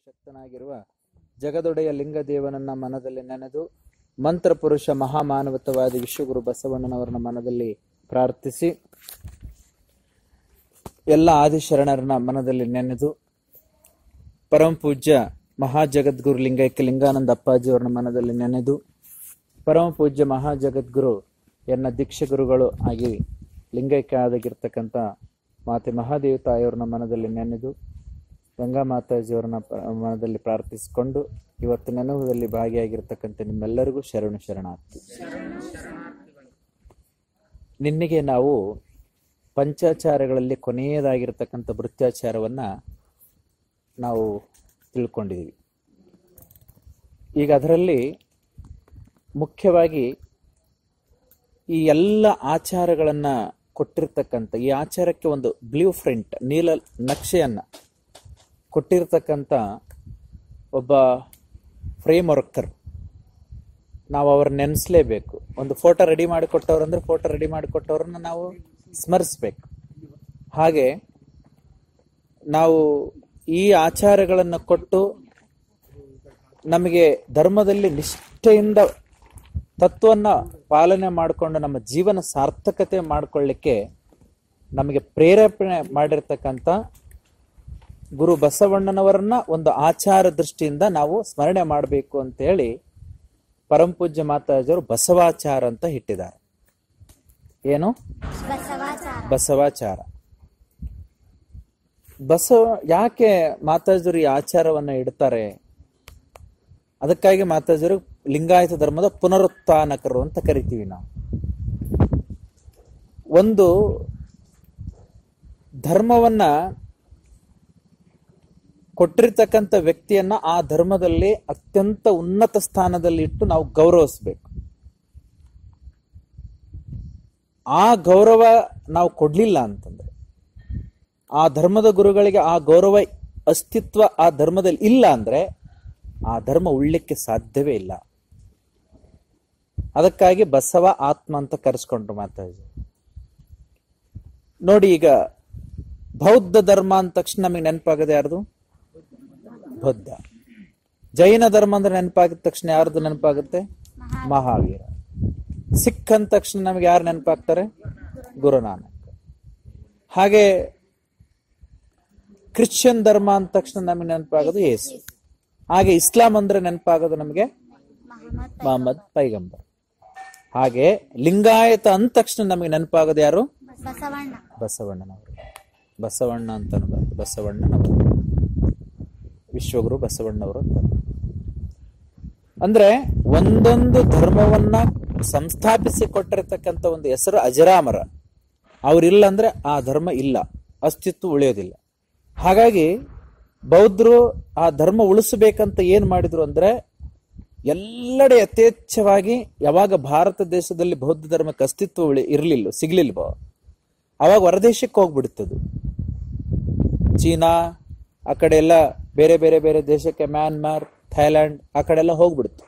ಸರ್ವಶಕ್ತನಾಗಿರುವ ಜಗದೊಡೆಯ ಲಿಂಗದೇವನನ್ನ ಮನದಲ್ಲಿ ನೆನೆದು ಮಂತ್ರ ಪುರುಷ ಮಹಾಮಾನವತವಾದಿ ವಿಶ್ವಗುರು ಬಸವಣ್ಣನವರನ್ನ ಮನದಲ್ಲಿ ಪ್ರಾರ್ಥಿಸಿ ಎಲ್ಲ ಆದಿಶರಣರನ್ನ ಮನದಲ್ಲಿ ನೆನೆದು ಪರಮ ಪೂಜ್ಯ ಮಹಾಜಗದ್ಗುರು ಲಿಂಗೈಕ್ಯ ಲಿಂಗಾನಂದ ಅಪ್ಪಾಜಿಯವರನ್ನ ಮನದಲ್ಲಿ ನೆನೆದು ಪರಮ ಪೂಜ್ಯ ಮಹಾಜಗದ್ಗುರು ಎನ್ನ ದೀಕ್ಷಗುರುಗಳು ಆಗಿ ಲಿಂಗೈಕ್ಯ ಆಗಿರ್ತಕ್ಕಂಥ ಮಾತೆ ಮಹಾದೇವ ತಾಯಿಯವ್ರನ್ನ ಮನದಲ್ಲಿ ನೆನೆದು ಗಂಗಾ ಮಾತಾಜಿಯವರನ್ನ ಪ- ಮನದಲ್ಲಿ ಪ್ರಾರ್ಥಿಸಿಕೊಂಡು ಇವತ್ತು ನೆನಹುದಲ್ಲಿ ಭಾಗಿಯಾಗಿರ್ತಕ್ಕಂಥ ನಿಮ್ಮೆಲ್ಲರಿಗೂ ಶರಣು ಶರಣಾರ್ಥಿ ನಿನ್ನೆಗೆ ನಾವು ಪಂಚಾಚಾರಗಳಲ್ಲಿ ಕೊನೆಯದಾಗಿರ್ತಕ್ಕಂಥ ಭೃತ್ಯಾಚಾರವನ್ನ ನಾವು ತಿಳ್ಕೊಂಡಿದ್ದೀವಿ ಈಗ ಅದರಲ್ಲಿ ಮುಖ್ಯವಾಗಿ ಈ ಎಲ್ಲ ಆಚಾರಗಳನ್ನ ಕೊಟ್ಟಿರ್ತಕ್ಕಂಥ ಈ ಆಚಾರಕ್ಕೆ ಒಂದು ಬ್ಲೂ ಪ್ರಿಂಟ್ ನೀಲ ನಕ್ಷೆಯನ್ನ ಕೊಟ್ಟಿರ್ತಕ್ಕಂಥ ಒಬ್ಬ ಫ್ರೇಮ್ ವರ್ಕರ್ ನಾವು ಅವ್ರ ನೆನೆಸ್ಲೇಬೇಕು ಒಂದು ಫೋಟೋ ರೆಡಿ ಮಾಡಿ ಕೊಟ್ಟವ್ರಂದ್ರೆ ಫೋಟೋ ರೆಡಿ ಮಾಡಿ ಕೊಟ್ಟವ್ರನ್ನ ನಾವು ಸ್ಮರಿಸ್ಬೇಕು ಹಾಗೆ ನಾವು ಈ ಆಚಾರಗಳನ್ನು ಕೊಟ್ಟು ನಮಗೆ ಧರ್ಮದಲ್ಲಿ ನಿಷ್ಠೆಯಿಂದ ತತ್ವನ್ನ ಪಾಲನೆ ಮಾಡಿಕೊಂಡು ನಮ್ಮ ಜೀವನ ಸಾರ್ಥಕತೆ ಮಾಡಿಕೊಳ್ಳಿಕ್ಕೆ ನಮಗೆ ಪ್ರೇರೇಪಣೆ ಮಾಡಿರ್ತಕ್ಕಂಥ ಗುರು ಬಸವಣ್ಣನವರನ್ನ ಒಂದು ಆಚಾರ ದೃಷ್ಟಿಯಿಂದ ನಾವು ಸ್ಮರಣೆ ಮಾಡಬೇಕು ಅಂತ ಹೇಳಿ ಪರಮಪೂಜ್ಯ ಮಾತಾಜಿಯವರು ಬಸವಾಚಾರ ಅಂತ ಇಟ್ಟಿದ್ದಾರೆ ಏನು ಬಸವಾಚಾರ ಬಸವಾಚಾರ ಬಸವ ಯಾಕೆ ಮಾತಾಜಿಯವರು ಈ ಆಚಾರವನ್ನ ಇಡ್ತಾರೆ ಅದಕ್ಕಾಗಿ ಮಾತಾಜಿಯವರು ಲಿಂಗಾಯತ ಧರ್ಮದ ಪುನರುತ್ಥಾನಕರು ಅಂತ ಕರಿತೀವಿ ನಾವು ಒಂದು ಧರ್ಮವನ್ನ ಕೊಟ್ಟಿರ್ತಕ್ಕಂಥ ವ್ಯಕ್ತಿಯನ್ನ ಆ ಧರ್ಮದಲ್ಲಿ ಅತ್ಯಂತ ಉನ್ನತ ಸ್ಥಾನದಲ್ಲಿ ಇಟ್ಟು ನಾವು ಗೌರವಿಸ್ಬೇಕು ಆ ಗೌರವ ನಾವು ಕೊಡ್ಲಿಲ್ಲ ಅಂತಂದ್ರೆ ಆ ಧರ್ಮದ ಗುರುಗಳಿಗೆ ಆ ಗೌರವ ಅಸ್ತಿತ್ವ ಆ ಧರ್ಮದಲ್ಲಿ ಇಲ್ಲ ಅಂದ್ರೆ ಆ ಧರ್ಮ ಉಳ್ಳಿಕ್ಕೆ ಸಾಧ್ಯವೇ ಇಲ್ಲ ಅದಕ್ಕಾಗಿ ಬಸವ ಆತ್ಮ ಅಂತ ಕರೆಸ್ಕೊಂಡ್ರು ಮಾತಾಜಿ ನೋಡಿ ಈಗ ಬೌದ್ಧ ಧರ್ಮ ಅಂದ ತಕ್ಷಣ ನಮಗೆ ನೆನಪಾಗದೆ ಯಾರ್ದು ಬುದ್ಧ ಜೈನ ಧರ್ಮ ಅಂದ್ರೆ ನೆನಪಾಗಿದ ತಕ್ಷಣ ಯಾರ್ದು ನೆನಪಾಗುತ್ತೆ ಮಹಾವೀರ ಸಿಖ್ ಅಂದ ತಕ್ಷಣ ನಮ್ಗೆ ಯಾರು ನೆನಪಾಗ್ತಾರೆ ಗುರುನಾನಕ್ ಹಾಗೆ ಕ್ರಿಶ್ಚಿಯನ್ ಧರ್ಮ ಅಂದ ತಕ್ಷಣ ನಮಗೆ ನೆನಪಾಗೋದು ಯೇಸು ಹಾಗೆ ಇಸ್ಲಾಂ ಅಂದ್ರೆ ನೆನಪಾಗೋದು ನಮಗೆ ಮಹಮ್ಮದ್ ಮೊಹಮ್ಮದ್ ಪೈಗಂಬರ್ ಹಾಗೆ ಲಿಂಗಾಯತ ಅಂದ ತಕ್ಷಣ ನಮಗೆ ನೆನಪಾಗೋದು ಯಾರು ಬಸವಣ್ಣ ಬಸವಣ್ಣನವರು ಬಸವಣ್ಣ ಅಂತ ಬರುತ್ತೆ ಬಸವಣ್ಣನವರು ವಿಶ್ವಗುರು ಬಸವಣ್ಣವರು ಅಂತ ಅಂದ್ರೆ ಒಂದೊಂದು ಧರ್ಮವನ್ನ ಸಂಸ್ಥಾಪಿಸಿ ಕೊಟ್ಟಿರತಕ್ಕಂಥ ಒಂದು ಹೆಸರು ಅಜರಾಮರ ಅವರಿಲ್ಲ ಅಂದ್ರೆ ಆ ಧರ್ಮ ಇಲ್ಲ ಅಸ್ತಿತ್ವ ಉಳಿಯೋದಿಲ್ಲ ಹಾಗಾಗಿ ಬೌದ್ಧರು ಆ ಧರ್ಮ ಉಳಿಸಬೇಕಂತ ಏನ್ ಮಾಡಿದ್ರು ಅಂದ್ರೆ ಎಲ್ಲೆಡೆ ಯಥೇಚ್ಛವಾಗಿ ಯಾವಾಗ ಭಾರತ ದೇಶದಲ್ಲಿ ಬೌದ್ಧ ಧರ್ಮಕ್ಕೆ ಅಸ್ತಿತ್ವ ಉಳಿ ಇರ್ಲಿಲ್ಲ ಸಿಗ್ಲಿಲ್ವೋ ಅವಾಗ ಹೊರದೇಶಕ್ಕೆ ಹೋಗ್ಬಿಡುತ್ತದು ಚೀನಾ ಆ ಕಡೆ ಎಲ್ಲ ಬೇರೆ ಬೇರೆ ಬೇರೆ ದೇಶಕ್ಕೆ ಮ್ಯಾನ್ಮಾರ್ ಥೈಲ್ಯಾಂಡ್ ಆ ಕಡೆ ಎಲ್ಲ ಹೋಗ್ಬಿಡುತ್ತೆ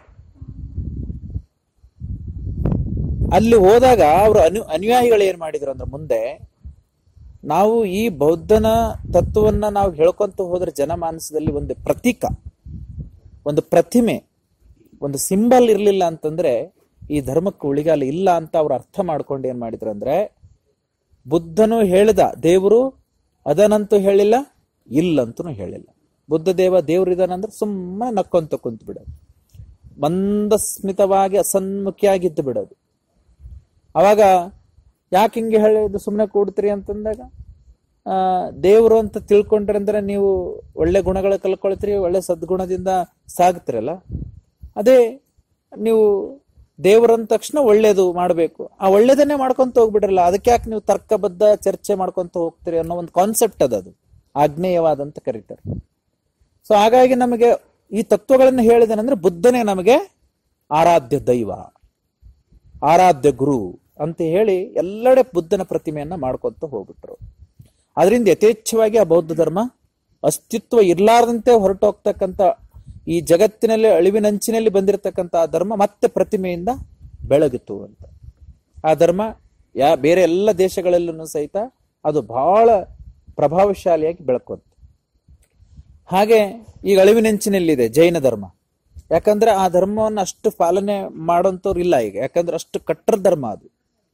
ಅಲ್ಲಿ ಹೋದಾಗ ಅವರು ಅನು ಅನುಯಾಯಿಗಳು ಏನ್ ಮಾಡಿದ್ರು ಅಂದ್ರೆ ಮುಂದೆ ನಾವು ಈ ಬೌದ್ಧನ ತತ್ವವನ್ನ ನಾವು ಹೇಳ್ಕೊಂತ ಹೋದ್ರೆ ಜನಮಾನಸದಲ್ಲಿ ಒಂದು ಪ್ರತೀಕ ಒಂದು ಪ್ರತಿಮೆ ಒಂದು ಸಿಂಬಲ್ ಇರಲಿಲ್ಲ ಅಂತಂದ್ರೆ ಈ ಧರ್ಮಕ್ಕೆ ಉಳಿಗಾಲ ಇಲ್ಲ ಅಂತ ಅವ್ರು ಅರ್ಥ ಮಾಡ್ಕೊಂಡು ಏನ್ ಮಾಡಿದ್ರು ಅಂದ್ರೆ ಬುದ್ಧನು ಹೇಳಿದ ದೇವರು ಅದನಂತೂ ಹೇಳಿಲ್ಲ ಇಲ್ಲಂತೂ ಹೇಳಿಲ್ಲ ಬುದ್ಧ ದೇವ ದೇವ್ರಿದಾನಂದ್ರೆ ಸುಮ್ಮನೆ ನಕ್ಕೊಂತ ಕುಂತು ಬಿಡೋದು ಮಂದಸ್ಮಿತವಾಗಿ ಅಸನ್ಮುಖಿಯಾಗಿದ್ದು ಬಿಡೋದು ಅವಾಗ ಯಾಕೆ ಹಿಂಗೆ ಹೇಳಿದ್ದು ಸುಮ್ಮನೆ ಕೂಡ್ತೀರಿ ಅಂತಂದಾಗ ಆ ದೇವರು ಅಂತ ತಿಳ್ಕೊಂಡ್ರೆ ಅಂದ್ರೆ ನೀವು ಒಳ್ಳೆ ಗುಣಗಳ ಕಲ್ಕೊಳ್ತೀರಿ ಒಳ್ಳೆ ಸದ್ಗುಣದಿಂದ ಸಾಗ್ತಿರಲ್ಲ ಅದೇ ನೀವು ದೇವರಂದ ತಕ್ಷಣ ಒಳ್ಳೇದು ಮಾಡಬೇಕು ಆ ಒಳ್ಳೇದನ್ನೇ ಮಾಡ್ಕೊಂತ ಹೋಗ್ಬಿಡ್ರಲ್ಲ ಅದಕ್ಕೆ ಯಾಕೆ ನೀವು ತರ್ಕಬದ್ಧ ಚರ್ಚೆ ಮಾಡ್ಕೊಂತ ಹೋಗ್ತೀರಿ ಅನ್ನೋ ಒಂದು ಕಾನ್ಸೆಪ್ಟ್ ಅದದು ಆಗ್ನೇಯವಾದಂತ ಕರೀತಾರೆ ಸೊ ಹಾಗಾಗಿ ನಮಗೆ ಈ ತತ್ವಗಳನ್ನು ಹೇಳಿದನಂದ್ರೆ ಬುದ್ಧನೇ ನಮಗೆ ಆರಾಧ್ಯ ದೈವ ಆರಾಧ್ಯ ಗುರು ಅಂತ ಹೇಳಿ ಎಲ್ಲೆಡೆ ಬುದ್ಧನ ಪ್ರತಿಮೆಯನ್ನ ಮಾಡ್ಕೊಂತ ಹೋಗ್ಬಿಟ್ರು ಅದರಿಂದ ಯಥೇಚ್ಛವಾಗಿ ಆ ಬೌದ್ಧ ಧರ್ಮ ಅಸ್ತಿತ್ವ ಇರ್ಲಾರ್ದಂತೆ ಹೊರಟೋಗ್ತಕ್ಕಂಥ ಈ ಜಗತ್ತಿನಲ್ಲಿ ಅಳಿವಿನಂಚಿನಲ್ಲಿ ಬಂದಿರತಕ್ಕಂಥ ಆ ಧರ್ಮ ಮತ್ತೆ ಪ್ರತಿಮೆಯಿಂದ ಬೆಳಗಿತು ಅಂತ ಆ ಧರ್ಮ ಯಾ ಬೇರೆ ಎಲ್ಲ ದೇಶಗಳಲ್ಲೂ ಸಹಿತ ಅದು ಬಹಳ ಪ್ರಭಾವಶಾಲಿಯಾಗಿ ಬೆಳಕೊಂತು ಹಾಗೆ ಈಗ ಅಳಿವಿನೆಂಚಿನಲ್ಲಿದೆ ಜೈನ ಧರ್ಮ ಯಾಕಂದ್ರೆ ಆ ಧರ್ಮವನ್ನು ಅಷ್ಟು ಪಾಲನೆ ಮಾಡೋಂಥವ್ರು ಇಲ್ಲ ಈಗ ಯಾಕಂದ್ರೆ ಅಷ್ಟು ಕಟ್ಟರ ಧರ್ಮ ಅದು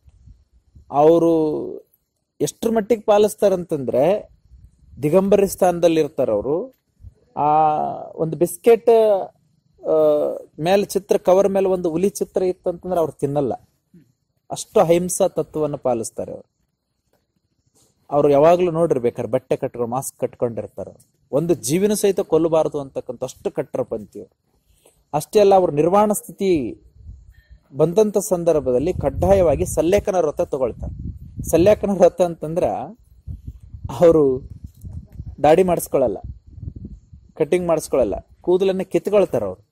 ಅವರು ಎಷ್ಟರ ಮಟ್ಟಿಗೆ ಪಾಲಿಸ್ತಾರಂತಂದ್ರೆ ದಿಗಂಬರಿ ಸ್ಥಾನದಲ್ಲಿ ಇರ್ತಾರೆ ಅವರು ಆ ಒಂದು ಬಿಸ್ಕೆಟ್ ಮೇಲೆ ಚಿತ್ರ ಕವರ್ ಮೇಲೆ ಒಂದು ಹುಲಿ ಚಿತ್ರ ಇತ್ತಂತಂದ್ರೆ ಅವ್ರು ತಿನ್ನಲ್ಲ ಅಷ್ಟು ಅಹಿಂಸಾ ತತ್ವವನ್ನು ಪಾಲಿಸ್ತಾರೆ ಅವರು ಅವ್ರು ಯಾವಾಗ್ಲೂ ನೋಡಿರ್ಬೇಕಾರೆ ಬಟ್ಟೆ ಕಟ್ಕೊಂಡು ಮಾಸ್ಕ್ ಕಟ್ಕೊಂಡಿರ್ತಾರೆ ಅವ್ರು. ಒಂದು ಜೀವಿನ ಸಹಿತ ಕೊಲ್ಲಬಾರದು ಅಂತಕ್ಕಂಥ ಅಷ್ಟು ಕಟ್ಟರ ಪಂಥಿಯವರು ಅಷ್ಟೇ ಅಲ್ಲ ಅವ್ರ ನಿರ್ವಾಣ ಸ್ಥಿತಿ ಬಂದಂತ ಸಂದರ್ಭದಲ್ಲಿ ಕಡ್ಡಾಯವಾಗಿ ಸಲ್ಲೇಖನ ವ್ರತ ತಗೊಳ್ತಾರೆ ಸಲ್ಲೇಖನ ವ್ರತ ಅಂತಂದ್ರ ಅವರು ದಾಡಿ ಮಾಡಿಸ್ಕೊಳ್ಳಲ್ಲ ಕಟಿಂಗ್ ಮಾಡಿಸ್ಕೊಳ್ಳಲ್ಲ ಕೂದಲನ್ನ ಕಿತ್ಕೊಳ್ತಾರ ಅವ್ರು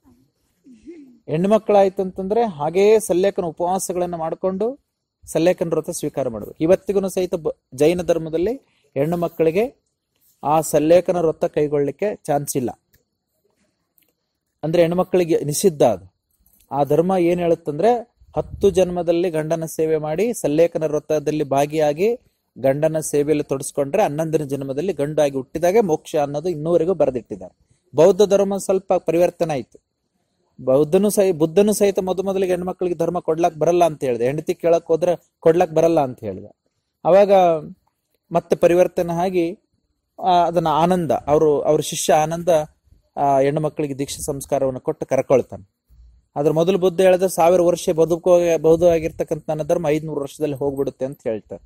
ಹೆಣ್ಮಕ್ಳಾಯ್ತು ಅಂತಂದ್ರೆ ಹಾಗೇ ಸಲ್ಲೇಖನ ಉಪವಾಸಗಳನ್ನ ಮಾಡಿಕೊಂಡು ಸಲ್ಲೇಖನ ವ್ರತ ಸ್ವೀಕಾರ ಮಾಡಬೇಕು ಇವತ್ತಿಗೂ ಸಹಿತ ಬ- ಜೈನ ಧರ್ಮದಲ್ಲಿ ಹೆಣ್ಣು ಮಕ್ಕಳಿಗೆ ಆ ಸಲ್ಲೇಖನ ವ್ರತ ಕೈಗೊಳ್ಳಿಕ್ಕೆ ಚಾನ್ಸ್ ಇಲ್ಲ ಅಂದ್ರೆ ಹೆಣ್ಮಕ್ಳಿಗೆ ನಿಷಿದ್ಧ ಅದು ಆ ಧರ್ಮ ಏನ್ ಹೇಳುತ್ತಂದ್ರೆ ಹತ್ತು ಜನ್ಮದಲ್ಲಿ ಗಂಡನ ಸೇವೆ ಮಾಡಿ ಸಲ್ಲೇಖನ ವ್ರತದಲ್ಲಿ ಭಾಗಿಯಾಗಿ ಗಂಡನ ಸೇವೆಯಲ್ಲಿ ತೊಡಸ್ಕೊಂಡ್ರೆ ಹನ್ನೊಂದನೇ ಜನ್ಮದಲ್ಲಿ ಗಂಡಾಗಿ ಹುಟ್ಟಿದಾಗೆ ಮೋಕ್ಷ ಅನ್ನೋದು ಇನ್ನೂವರೆಗೂ ಬರೆದಿಟ್ಟಿದ್ದಾರೆ ಬೌದ್ಧ ಧರ್ಮ ಸ್ವಲ್ಪ ಪರಿವರ್ತನೆ ಆಯ್ತು ಬೌದ್ಧನು ಸಹ ಬುದ್ಧನು ಸಹಿತ ಮೊದ ಮೊದಲಿಗೆ ಹೆಣ್ಮಕ್ಳಿಗೆ ಧರ್ಮ ಕೊಡ್ಲಾಕ್ ಬರಲ್ಲ ಅಂತ ಹೇಳಿದೆ ಹೆಂಡತಿ ಕೇಳಕ್ ಹೋದ್ರೆ ಕೊಡ್ಲಾಕ್ ಬರಲ್ಲ ಅಂತ ಹೇಳಿದ ಅವಾಗ ಮತ್ತೆ ಪರಿವರ್ತನೆ ಆಗಿ ಆ, ಅದನ್ನ ಆನಂದ ಅವರು ಅವ್ರ ಶಿಷ್ಯ ಆನಂದ ಆ ಹೆಣ್ಣು ಮಕ್ಕಳಿಗೆ ದೀಕ್ಷಾ ಸಂಸ್ಕಾರವನ್ನು ಕೊಟ್ಟು ಕರ್ಕೊಳ್ತಾನೆ ಅದ್ರ ಮೊದಲು ಬುದ್ಧ ಹೇಳಿದ ಸಾವಿರ ವರ್ಷ ಬದುಕೋ ಬಹುದು ಆಗಿರ್ತಕ್ಕಂಥ ನನ್ನ ಧರ್ಮ ಐದ್ನೂರು ವರ್ಷದಲ್ಲಿ ಹೋಗ್ಬಿಡುತ್ತೆ ಅಂತ ಹೇಳ್ತಾರೆ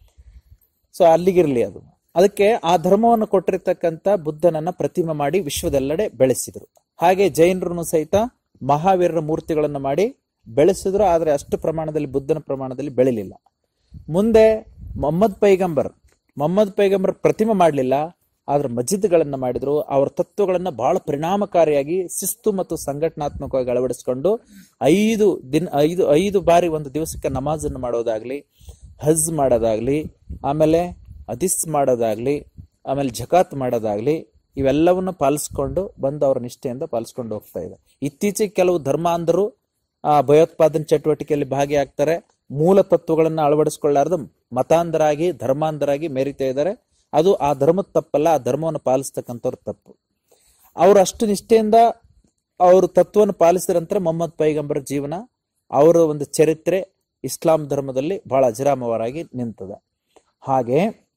ಸೊ ಅಲ್ಲಿಗಿರ್ಲಿ ಅದು ಅದಕ್ಕೆ ಆ ಧರ್ಮವನ್ನು ಕೊಟ್ಟಿರ್ತಕ್ಕಂಥ ಬುದ್ಧನನ್ನ ಪ್ರತಿಮೆ ಮಾಡಿ ವಿಶ್ವದೆಲ್ಲೆಡೆ ಬೆಳೆಸಿದ್ರು ಹಾಗೆ ಜೈನರನ್ನು ಸಹಿತ ಮಹಾವೀರರ ಮೂರ್ತಿಗಳನ್ನು ಮಾಡಿ ಬೆಳೆಸಿದ್ರು ಆದ್ರೆ ಅಷ್ಟು ಪ್ರಮಾಣದಲ್ಲಿ ಬುದ್ಧನ ಪ್ರಮಾಣದಲ್ಲಿ ಬೆಳಿಲಿಲ್ಲ ಮುಂದೆ ಮೊಹಮ್ಮದ್ ಪೈಗಂಬರ್ ಮೊಹಮ್ಮದ್ ಪೈಗಂಬರ್ ಪ್ರತಿಮೆ ಮಾಡಲಿಲ್ಲ ಆದ್ರೆ ಮಸ್ಜಿದ್ಗಳನ್ನ ಮಾಡಿದ್ರು ಅವರ ತತ್ವಗಳನ್ನ ಬಹಳ ಪರಿಣಾಮಕಾರಿಯಾಗಿ ಶಿಸ್ತು ಮತ್ತು ಸಂಘಟನಾತ್ಮಕವಾಗಿ ಅಳವಡಿಸಿಕೊಂಡು ಐದು ದಿನ ಐದು ಐದು ಬಾರಿ ಒಂದು ದಿವಸಕ್ಕೆ ನಮಾಜನ್ನು ಮಾಡೋದಾಗ್ಲಿ ಹಜ್ ಮಾಡೋದಾಗ್ಲಿ ಆಮೇಲೆ ಅದಿಸ್ ಮಾಡೋದಾಗ್ಲಿ ಆಮೇಲೆ ಜಕಾತ್ ಮಾಡೋದಾಗ್ಲಿ ಇವೆಲ್ಲವನ್ನು ಪಾಲಿಸ್ಕೊಂಡು ಬಂದು ಅವರ ನಿಷ್ಠೆಯಿಂದ ಪಾಲಿಸ್ಕೊಂಡು ಹೋಗ್ತಾ ಇದೆ ಇತ್ತೀಚೆಗೆ ಕೆಲವು ಧರ್ಮಾಂಧರು ಆ ಭಯೋತ್ಪಾದನೆ ಚಟುವಟಿಕೆಯಲ್ಲಿ ಭಾಗಿಯಾಗ್ತಾರೆ ಮೂಲ ತತ್ವಗಳನ್ನ ಅಳವಡಿಸಿಕೊಳ್ಳಾರ್ದು ಮತಾಂಧರಾಗಿ ಧರ್ಮಾಂಧರಾಗಿ ಮೆರಿತಾ ಇದ್ದಾರೆ ಅದು ಆ ಧರ್ಮದ ತಪ್ಪಲ್ಲ ಆ ಧರ್ಮವನ್ನು ಪಾಲಿಸ್ತಕ್ಕಂಥವ್ರ ತಪ್ಪು ಅವರು ಅಷ್ಟು ನಿಷ್ಠೆಯಿಂದ ಅವರು ತತ್ವವನ್ನು ಪಾಲಿಸಿದ ನಂತರ ಮೊಹಮ್ಮದ್ ಪೈಗಂಬರ ಜೀವನ ಅವರ ಒಂದು ಚರಿತ್ರೆ ಇಸ್ಲಾಂ ಧರ್ಮದಲ್ಲಿ ಬಹಳ ಅಜರಾಮವರಾಗಿ ನಿಂತದ ಹಾಗೆ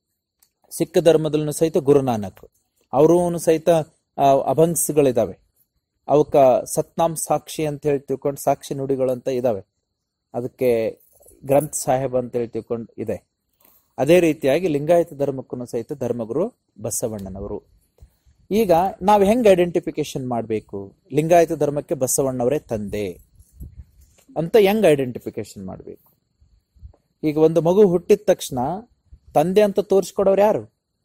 ಸಿಖ್ ಧರ್ಮದಲ್ಲೂ ಸಹಿತ ಗುರುನಾನಕ್ ಅವರು ಸಹಿತ ಆ, ಅಭಂಗ್ಸ್ಗಳಿದಾವೆ ಅವಕ್ಕ ಸತ್ನಾಮ್ ಸಾಕ್ಷಿ ಅಂತ ಹೇಳಿ ತಿಳ್ಕೊಂಡು ಸಾಕ್ಷಿ ನುಡಿಗಳು ಅಂತ ಇದಾವೆ ಅದಕ್ಕೆ ಗ್ರಂಥ ಸಾಹೇಬ್ ಅಂತ ಹೇಳಿ ತಿಳ್ಕೊಂಡು ಇದೆ ಅದೇ ರೀತಿಯಾಗಿ ಲಿಂಗಾಯತ ಧರ್ಮಕ್ಕೂ ಸಹಿತ ಧರ್ಮಗುರು ಬಸವಣ್ಣನವರು ಈಗ ನಾವು ಹೆಂಗ್ ಐಡೆಂಟಿಫಿಕೇಶನ್ ಮಾಡಬೇಕು ಲಿಂಗಾಯತ ಧರ್ಮಕ್ಕೆ ಬಸವಣ್ಣವರೇ ತಂದೆ ಅಂತ ಹೆಂಗ್ ಐಡೆಂಟಿಫಿಕೇಶನ್ ಮಾಡಬೇಕು ಈಗ ಒಂದು ಮಗು ಹುಟ್ಟಿದ ತಕ್ಷಣ ತಂದೆ ಅಂತ ತೋರಿಸ್ಕೊಡೋರು ಯಾರು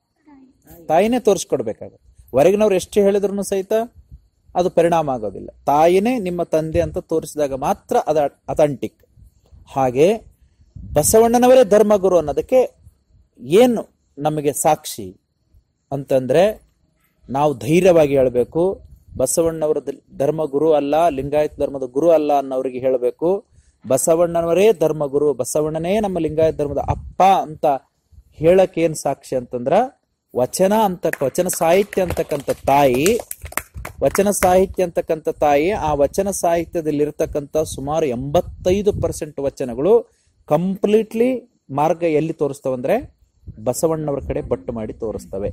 ತಾಯಿನೇ ತೋರಿಸ್ಕೊಡ್ಬೇಕಾಗತ್ತೆ ಹೊರಗಿನವ್ರು ಎಷ್ಟು ಹೇಳಿದ್ರು ಸಹಿತ ಅದು ಪರಿಣಾಮ ಆಗೋದಿಲ್ಲ ತಾಯಿನೇ ನಿಮ್ಮ ತಂದೆ ಅಂತ ತೋರಿಸಿದಾಗ ಮಾತ್ರ ಅದು ಅಥೆಂಟಿಕ್ ಹಾಗೆ ಬಸವಣ್ಣನವರೇ ಧರ್ಮಗುರು ಅನ್ನೋದಕ್ಕೆ ಏನು ನಮಗೆ ಸಾಕ್ಷಿ ಅಂತಂದ್ರೆ ನಾವು ಧೈರ್ಯವಾಗಿ ಹೇಳಬೇಕು ಬಸವಣ್ಣವರ ದ- ಧರ್ಮಗುರು ಅಲ್ಲ ಲಿಂಗಾಯತ ಧರ್ಮದ ಗುರು ಅಲ್ಲ ಅನ್ನೋರಿಗೆ ಹೇಳಬೇಕು ಬಸವಣ್ಣನವರೇ ಧರ್ಮಗುರು ಬಸವಣ್ಣನೇ ನಮ್ಮ ಲಿಂಗಾಯತ ಧರ್ಮದ ಅಪ್ಪ ಅಂತ ಹೇಳಕ್ ಏನ್ ಸಾಕ್ಷಿ ಅಂತಂದ್ರ ವಚನ ಅಂತ ವಚನ ಸಾಹಿತ್ಯ ಅಂತಕ್ಕಂಥ ತಾಯಿ ವಚನ ಸಾಹಿತ್ಯ ಅಂತಕ್ಕಂಥ ತಾಯಿ ಆ ವಚನ ಸಾಹಿತ್ಯದಲ್ಲಿ ಇರತಕ್ಕಂಥ ಸುಮಾರು ಎಂಬತ್ತೈದು ಪರ್ಸೆಂಟ್ ವಚನಗಳು ಕಂಪ್ಲೀಟ್ಲಿ ಮಾರ್ಗ ಎಲ್ಲಿ ತೋರಿಸ್ತವಂದ್ರೆ ಬಸವಣ್ಣವ್ರ ಕಡೆ ಬಟ್ಟು ಮಾಡಿ ತೋರಿಸ್ತವೆ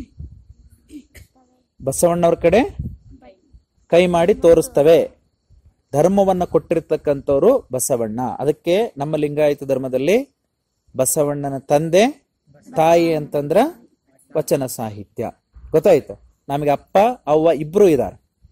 ಬಸವಣ್ಣವ್ರ ಕಡೆ ಕೈ ಮಾಡಿ ತೋರಿಸ್ತವೆ ಧರ್ಮವನ್ನ ಕೊಟ್ಟಿರ್ತಕ್ಕಂಥವ್ರು ಬಸವಣ್ಣ ಅದಕ್ಕೆ ನಮ್ಮ ಲಿಂಗಾಯತ ಧರ್ಮದಲ್ಲಿ ಬಸವಣ್ಣನ ತಂದೆ ತಾಯಿ ಅಂತಂದ್ರ ವಚನ ಸಾಹಿತ್ಯ ಗೊತ್ತಾಯ್ತು ನಮಗೆ ಅಪ್ಪ ಅವ್ವ ಇಬ್ರು ಇದಾರೆ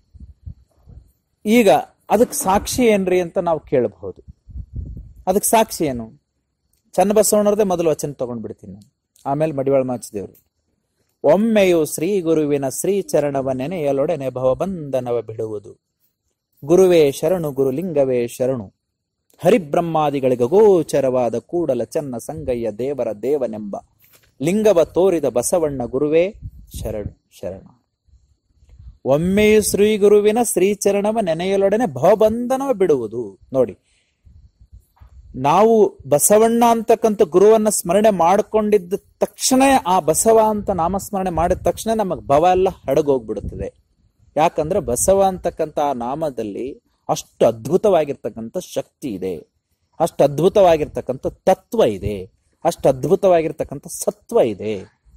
ಈಗ ಅದಕ್ಕೆ ಸಾಕ್ಷಿ ಏನ್ರಿ ಅಂತ ನಾವು ಕೇಳಬಹುದು ಅದಕ್ಕೆ ಸಾಕ್ಷಿ ಏನು ಚನ್ನಬಸವಣ್ಣರದೇ ಮೊದಲು ವಚನ ತಗೊಂಡ್ಬಿಡ್ತೀನಿ ನಾನು ಆಮೇಲೆ ಮಡಿವಾಳ ಮಾಚಿದೇವ್ರು ಒಮ್ಮೆಯು ಶ್ರೀ ಗುರುವಿನ ಶ್ರೀ ಚರಣವ ನೆನೆಯಲೊಡನೆ ಭವಬಂಧನವ ಬಿಡುವುದು ಗುರುವೇ ಶರಣು ಗುರುಲಿಂಗವೇ ಶರಣು ಹರಿಬ್ರಹ್ಮಾದಿಗಳಿಗೆ ಗೋಚರವಾದ ಕೂಡಲ ಚನ್ನ ಸಂಗಯ್ಯ ದೇವರ ದೇವನೆಂಬ ಲಿಂಗವ ತೋರಿದ ಬಸವಣ್ಣ ಗುರುವೇ ಶರಣು ಶರಣ ಒಮ್ಮೆಯು ಶ್ರೀ ಗುರುವಿನ ಶ್ರೀಚರಣವ ನೆನೆಯಲೊಡನೆ ಭವಬಂಧನವ ಬಿಡುವುದು ನೋಡಿ ನಾವು ಬಸವಣ್ಣ ಅಂತಕ್ಕಂಥ ಗುರುವನ್ನ ಸ್ಮರಣೆ ಮಾಡಿಕೊಂಡಿದ್ದ ತಕ್ಷಣ ಆ ಬಸವ ಅಂತ ನಾಮಸ್ಮರಣೆ ಮಾಡಿದ ತಕ್ಷಣ ನಮಗ್ ಭವ ಎಲ್ಲ ಹಡಗೋಗ್ಬಿಡುತ್ತದೆ ಯಾಕಂದ್ರೆ ಬಸವ ಅಂತಕ್ಕಂಥ ಆ ನಾಮದಲ್ಲಿ ಅಷ್ಟು ಅದ್ಭುತವಾಗಿರ್ತಕ್ಕಂಥ ಶಕ್ತಿ ಇದೆ ಅಷ್ಟು ಅದ್ಭುತವಾಗಿರ್ತಕ್ಕಂಥ ತತ್ವ ಇದೆ ಅಷ್ಟು ಅದ್ಭುತವಾಗಿರ್ತಕ್ಕಂಥ ಸತ್ವ ಇದೆ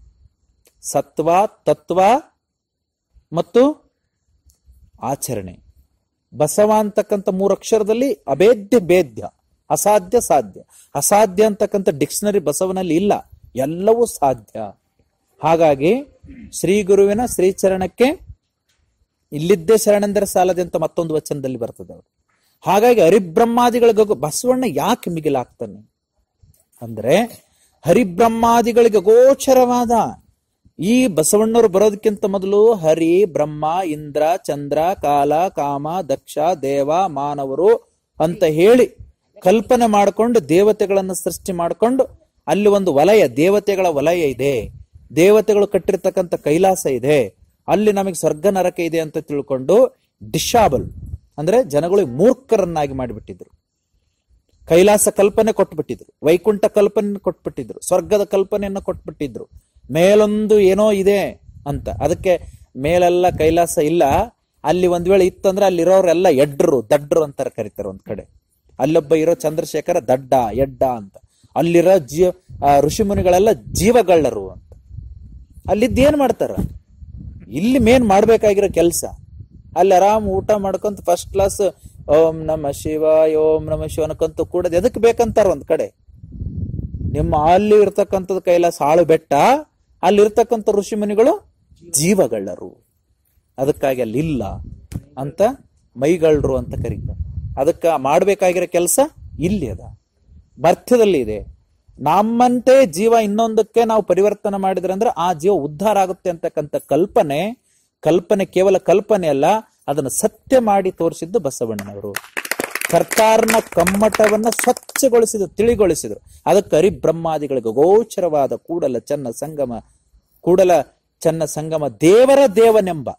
ಸತ್ವ ತತ್ವ ಮತ್ತು ಆಚರಣೆ ಬಸವ ಅಂತಕ್ಕಂಥ ಮೂರು ಅಕ್ಷರದಲ್ಲಿ ಅಭೇದ್ಯ ಭೇದ್ಯ ಅಸಾಧ್ಯ ಸಾಧ್ಯ ಅಸಾಧ್ಯ ಅಂತಕ್ಕಂಥ ಡಿಕ್ಷನರಿ ಬಸವನಲ್ಲಿ ಇಲ್ಲ ಎಲ್ಲವೂ ಸಾಧ್ಯ ಹಾಗಾಗಿ ಶ್ರೀ ಗುರುವಿನ ಶ್ರೀಚರಣಕ್ಕೆ ಇಲ್ಲಿದ್ದೇ ಶರಣೆಂದರೆ ಸಾಲದೆ ಅಂತ ಮತ್ತೊಂದು ವಚನದಲ್ಲಿ ಬರ್ತದೆ ಅವರು ಹಾಗಾಗಿ ಹರಿಬ್ರಹ್ಮಾದಿಗಳಿಗೆ ಬಸವಣ್ಣ ಯಾಕೆ ಮಿಗಿಲಾಗ್ತಾನೆ ಅಂದ್ರೆ ಹರಿಬ್ರಹ್ಮಾದಿಗಳಿಗೆ ಗೋಚರವಾದ ಈ ಬಸವಣ್ಣವರು ಬರೋದಕ್ಕಿಂತ ಮೊದಲು ಹರಿ ಬ್ರಹ್ಮ ಇಂದ್ರ ಚಂದ್ರ ಕಾಲ ಕಾಮ ದಕ್ಷ ದೇವ ಮಾನವರು ಅಂತ ಹೇಳಿ ಕಲ್ಪನೆ ಮಾಡಿಕೊಂಡು ದೇವತೆಗಳನ್ನು ಸೃಷ್ಟಿ ಮಾಡಿಕೊಂಡು ಅಲ್ಲಿ ಒಂದು ವಲಯ ದೇವತೆಗಳ ವಲಯ ಇದೆ ದೇವತೆಗಳು ಕಟ್ಟಿರ್ತಕ್ಕಂಥ ಕೈಲಾಸ ಇದೆ ಅಲ್ಲಿ ನಮಗೆ ಸ್ವರ್ಗ ನರಕ ಇದೆ ಅಂತ ತಿಳ್ಕೊಂಡು ಡಿಶಾಬಲ್ ಅಂದ್ರೆ ಜನಗಳಿಗೆ ಮೂರ್ಖರನ್ನಾಗಿ ಮಾಡಿಬಿಟ್ಟಿದ್ರು ಕೈಲಾಸ ಕಲ್ಪನೆ ಕೊಟ್ಬಿಟ್ಟಿದ್ರು ವೈಕುಂಠ ಕಲ್ಪನೆ ಕೊಟ್ಬಿಟ್ಟಿದ್ರು ಸ್ವರ್ಗದ ಕಲ್ಪನೆಯನ್ನು ಕೊಟ್ಬಿಟ್ಟಿದ್ರು ಮೇಲೊಂದು ಏನೋ ಇದೆ ಅಂತ ಅದಕ್ಕೆ ಮೇಲೆಲ್ಲ ಕೈಲಾಸ ಇಲ್ಲ ಅಲ್ಲಿ ಒಂದ್ ವೇಳೆ ಇತ್ತಂದ್ರೆ ಅಲ್ಲಿರೋರೆಲ್ಲ ಎಡ್ರು ದಡ್ರು ಅಂತಾರೆ ಕರೀತಾರೆ ಒಂದ್ ಕಡೆ ಅಲ್ಲೊಬ್ಬ ಇರೋ ಚಂದ್ರಶೇಖರ ದಡ್ಡ ಎಡ್ಡ ಅಂತ ಅಲ್ಲಿರೋ ಜೀವ ಆ ಋಷಿಮುನಿಗಳೆಲ್ಲ ಜೀವಗಳ್ಳರು ಅಂತ ಅಲ್ಲಿದ್ದು ಏನ್ ಮಾಡ್ತಾರ ಇಲ್ಲಿ ಮೇನ್ ಮಾಡ್ಬೇಕಾಗಿರೋ ಕೆಲಸ ಅಲ್ಲಿ ಆರಾಮ್ ಊಟ ಮಾಡ್ಕೊಂತ ಫಸ್ಟ್ ಕ್ಲಾಸ್ ಓಂ ನಮ ಶಿವ ಓಂ ನಮ ಶಿವ ಅನ್ಕೊಂತ ಕೂಡದ್ ಎದಕ್ ಬೇಕಂತಾರ ಒಂದ್ ಕಡೆ ನಿಮ್ಮ ಅಲ್ಲಿ ಇರ್ತಕ್ಕಂಥದ್ದು ಕೈಲಾಸ ಆಳು ಬೆಟ್ಟ ಅಲ್ಲಿ ಇರ್ತಕ್ಕಂಥ ಋಷಿಮುನಿಗಳು ಜೀವಗಳ್ಳರು ಅದಕ್ಕಾಗಿ ಅಲ್ಲಿ ಇಲ್ಲ ಅಂತ ಮೈಗಳ್ರು ಅಂತ ಕರೀತಾರೆ ಅದಕ್ಕ ಮಾಡ್ಬೇಕಾಗಿರೋ ಕೆಲಸ ಇಲ್ಲಿ ಅದ ಮರ್ಥದಲ್ಲಿ ಇದೆ ನಮ್ಮಂತೆ ಜೀವ ಇನ್ನೊಂದಕ್ಕೆ ನಾವು ಪರಿವರ್ತನೆ ಮಾಡಿದ್ರೆ ಅಂದ್ರೆ ಆ ಜೀವ ಉದ್ಧಾರ ಆಗುತ್ತೆ ಅಂತಕ್ಕಂಥ ಕಲ್ಪನೆ ಕಲ್ಪನೆ ಕೇವಲ ಕಲ್ಪನೆ ಅಲ್ಲ ಅದನ್ನು ಸತ್ಯ ಮಾಡಿ ತೋರಿಸಿದ್ದು ಬಸವಣ್ಣನವರು ಸರ್ಕಾರನ ಕಮ್ಮಟವನ್ನ ಸ್ವಚ್ಛಗೊಳಿಸಿದ್ರು ತಿಳಿಗೊಳಿಸಿದ್ರು ಅದಕ್ಕೆ ಹರಿಬ್ರಹ್ಮಾದಿಗಳಿಗೆ ಗೋಚರವಾದ ಕೂಡಲ ಚನ್ನ ಸಂಗಮ ಕೂಡಲ ಚನ್ನ ಸಂಗಮ ದೇವರ ದೇವನೆಂಬ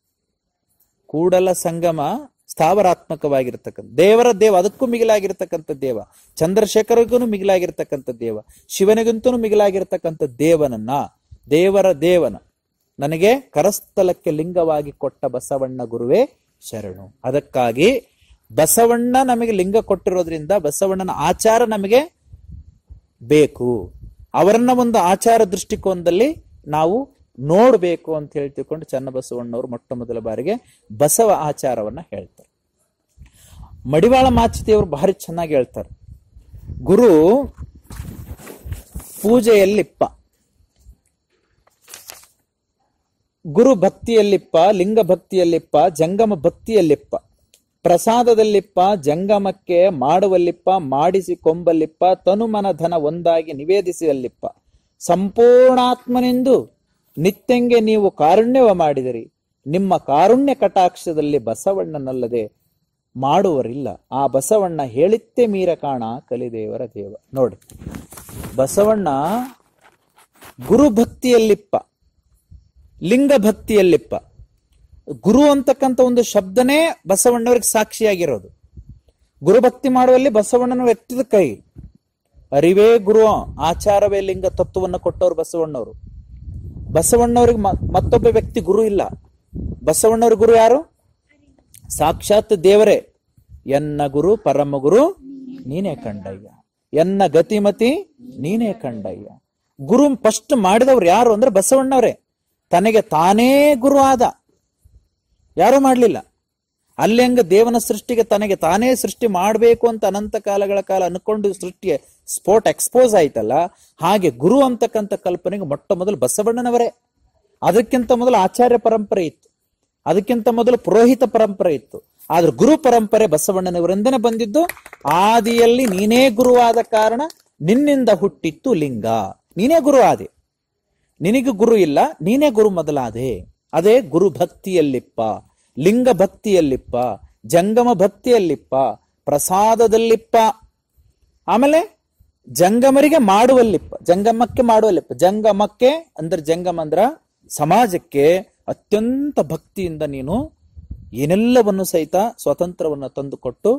ಕೂಡಲ ಸಂಗಮ ಸ್ಥಾವರಾತ್ಮಕವಾಗಿರ್ತಕ್ಕಂಥ ದೇವರ ದೇವ ಅದಕ್ಕೂ ಮಿಗಿಲಾಗಿರ್ತಕ್ಕಂಥ ದೇವ ಚಂದ್ರಶೇಖರಗೂ ಮಿಗಿಲಾಗಿರ್ತಕ್ಕಂಥ ದೇವ ಶಿವನಿಗಂತೂ ಮಿಗಿಲಾಗಿರ್ತಕ್ಕಂಥ ದೇವನನ್ನ ದೇವರ ದೇವನ ನನಗೆ ಕರಸ್ಥಲಕ್ಕೆ ಲಿಂಗವಾಗಿ ಕೊಟ್ಟ ಬಸವಣ್ಣ ಗುರುವೇ ಶರಣು ಅದಕ್ಕಾಗಿ ಬಸವಣ್ಣ ನಮಗೆ ಲಿಂಗ ಕೊಟ್ಟಿರೋದ್ರಿಂದ ಬಸವಣ್ಣನ ಆಚಾರ ನಮಗೆ ಬೇಕು ಅವರನ್ನ ಒಂದು ಆಚಾರ ದೃಷ್ಟಿಕೋನದಲ್ಲಿ ನಾವು ನೋಡಬೇಕು ಅಂತ ಹೇಳಿ ತಿಳ್ಕೊಂಡು ಚನ್ನಬಸವಣ್ಣವರು ಮೊಟ್ಟ ಮೊದಲ ಬಾರಿಗೆ ಬಸವ ಆಚಾರವನ್ನ ಹೇಳ್ತಾರೆ ಮಡಿವಾಳ ಮಾಚಿತಿಯವರು ಭಾರಿ ಚೆನ್ನಾಗಿ ಹೇಳ್ತಾರೆ ಗುರು ಪೂಜೆಯಲ್ಲಿಪ್ಪ ಗುರು ಭಕ್ತಿಯಲ್ಲಿಪ್ಪ ಲಿಂಗ ಭಕ್ತಿಯಲ್ಲಿಪ್ಪ ಜಂಗಮ ಭಕ್ತಿಯಲ್ಲಿಪ್ಪ ಪ್ರಸಾದದಲ್ಲಿಪ್ಪ ಜಂಗಮಕ್ಕೆ ಮಾಡುವಲ್ಲಿಪ್ಪ ಮಾಡಿಸಿ ಕೊಂಬಲ್ಲಿಪ್ಪ ತನುಮನ ಧನ ಒಂದಾಗಿ ನಿವೇದಿಸುವಲ್ಲಿಪ್ಪ ಸಂಪೂರ್ಣಾತ್ಮನೆಂದು ನಿತ್ಯಂಗೆ ನೀವು ಕಾರುಣ್ಯವ ಮಾಡಿದಿರಿ ನಿಮ್ಮ ಕಾರುಣ್ಯ ಕಟಾಕ್ಷದಲ್ಲಿ ಬಸವಣ್ಣನಲ್ಲದೆ ಮಾಡುವರಿಲ್ಲ ಆ ಬಸವಣ್ಣ ಹೇಳಿತ್ತೇ ಮೀರ ಕಾಣ ಕಲಿದೇವರ ದೇವ ನೋಡಿ ಬಸವಣ್ಣ ಗುರುಭಕ್ತಿಯಲ್ಲಿಪ್ಪ ಲಿಂಗ ಭಕ್ತಿಯಲ್ಲಿಪ್ಪ ಗುರು ಅಂತಕ್ಕಂಥ ಒಂದು ಶಬ್ದನೇ ಬಸವಣ್ಣವ್ರಿಗೆ ಸಾಕ್ಷಿಯಾಗಿರೋದು ಗುರುಭಕ್ತಿ ಮಾಡುವಲ್ಲಿ ಬಸವಣ್ಣನ ಎತ್ತಿದ ಕೈ ಅರಿವೇ ಗುರು ಆಚಾರವೇ ಲಿಂಗ ತತ್ವವನ್ನು ಕೊಟ್ಟವರು ಬಸವಣ್ಣವರು ಬಸವಣ್ಣವ್ರಿಗೆ ಮ- ಮತ್ತೊಬ್ಬ ವ್ಯಕ್ತಿ ಗುರು ಇಲ್ಲ ಬಸವಣ್ಣವ್ರ ಗುರು ಯಾರು ಸಾಕ್ಷಾತ್ ದೇವರೇ ಎನ್ನ ಗುರು ಪರಮ ಗುರು ನೀನೇ ಕಂಡಯ್ಯ ಎನ್ನ ಗತಿಮತಿ ನೀನೇ ಕಂಡಯ್ಯ ಗುರು ಫಸ್ಟ್ ಮಾಡಿದವ್ರು ಯಾರು ಅಂದ್ರೆ ಬಸವಣ್ಣವರೇ ತನಗೆ ತಾನೇ ಗುರು ಆದ ಯಾರು ಮಾಡ್ಲಿಲ್ಲ ಅಲ್ಲಿ ಹಂಗ ದೇವನ ಸೃಷ್ಟಿಗೆ ತನಗೆ ತಾನೇ ಸೃಷ್ಟಿ ಮಾಡಬೇಕು ಅಂತ ಅನಂತ ಕಾಲಗಳ ಕಾಲ ಅನ್ಕೊಂಡು ಸೃಷ್ಟಿಗೆ ಸ್ಪೋಟ್ ಎಕ್ಸ್ಪೋಸ್ ಆಯ್ತಲ್ಲ ಹಾಗೆ ಗುರು ಅಂತಕ್ಕಂಥ ಕಲ್ಪನೆಗೆ ಮೊಟ್ಟ ಮೊದಲು ಬಸವಣ್ಣನವರೇ ಅದಕ್ಕಿಂತ ಮೊದಲು ಆಚಾರ್ಯ ಪರಂಪರೆ ಇತ್ತು ಅದಕ್ಕಿಂತ ಮೊದಲು ಪುರೋಹಿತ ಪರಂಪರೆ ಇತ್ತು ಆದ್ರೆ ಗುರು ಪರಂಪರೆ ಬಸವಣ್ಣನವರಿಂದನೇ ಬಂದಿದ್ದು ಆದಿಯಲ್ಲಿ ನೀನೇ ಗುರುವಾದ ಕಾರಣ ನಿನ್ನಿಂದ ಹುಟ್ಟಿತ್ತು ಲಿಂಗ ನೀನೇ ಗುರು ಆದೆ ನಿನಗೆ ಗುರು ಇಲ್ಲ ನೀನೇ ಗುರು ಮೊದಲಾದೆ ಅದೇ ಗುರು ಭಕ್ತಿಯಲ್ಲಿಪ್ಪ ಲಿಂಗ ಭಕ್ತಿಯಲ್ಲಿಪ್ಪ ಜಂಗಮ ಭಕ್ತಿಯಲ್ಲಿಪ್ಪ ಪ್ರಸಾದದಲ್ಲಿಪ್ಪ ಆಮೇಲೆ ಜಂಗಮರಿಗೆ ಮಾಡುವಲ್ಲಿಪ್ಪ ಜಂಗಮಕ್ಕೆ ಮಾಡುವಲ್ಲಿಪ್ಪ ಜಂಗಮಕ್ಕೆ ಅಂದ್ರೆ ಜಂಗಮ ಅಂದ್ರ ಸಮಾಜಕ್ಕೆ ಅತ್ಯಂತ ಭಕ್ತಿಯಿಂದ ನೀನು ಏನೆಲ್ಲವನ್ನು ಸಹಿತ ಸ್ವತಂತ್ರವನ್ನು ತಂದುಕೊಟ್ಟು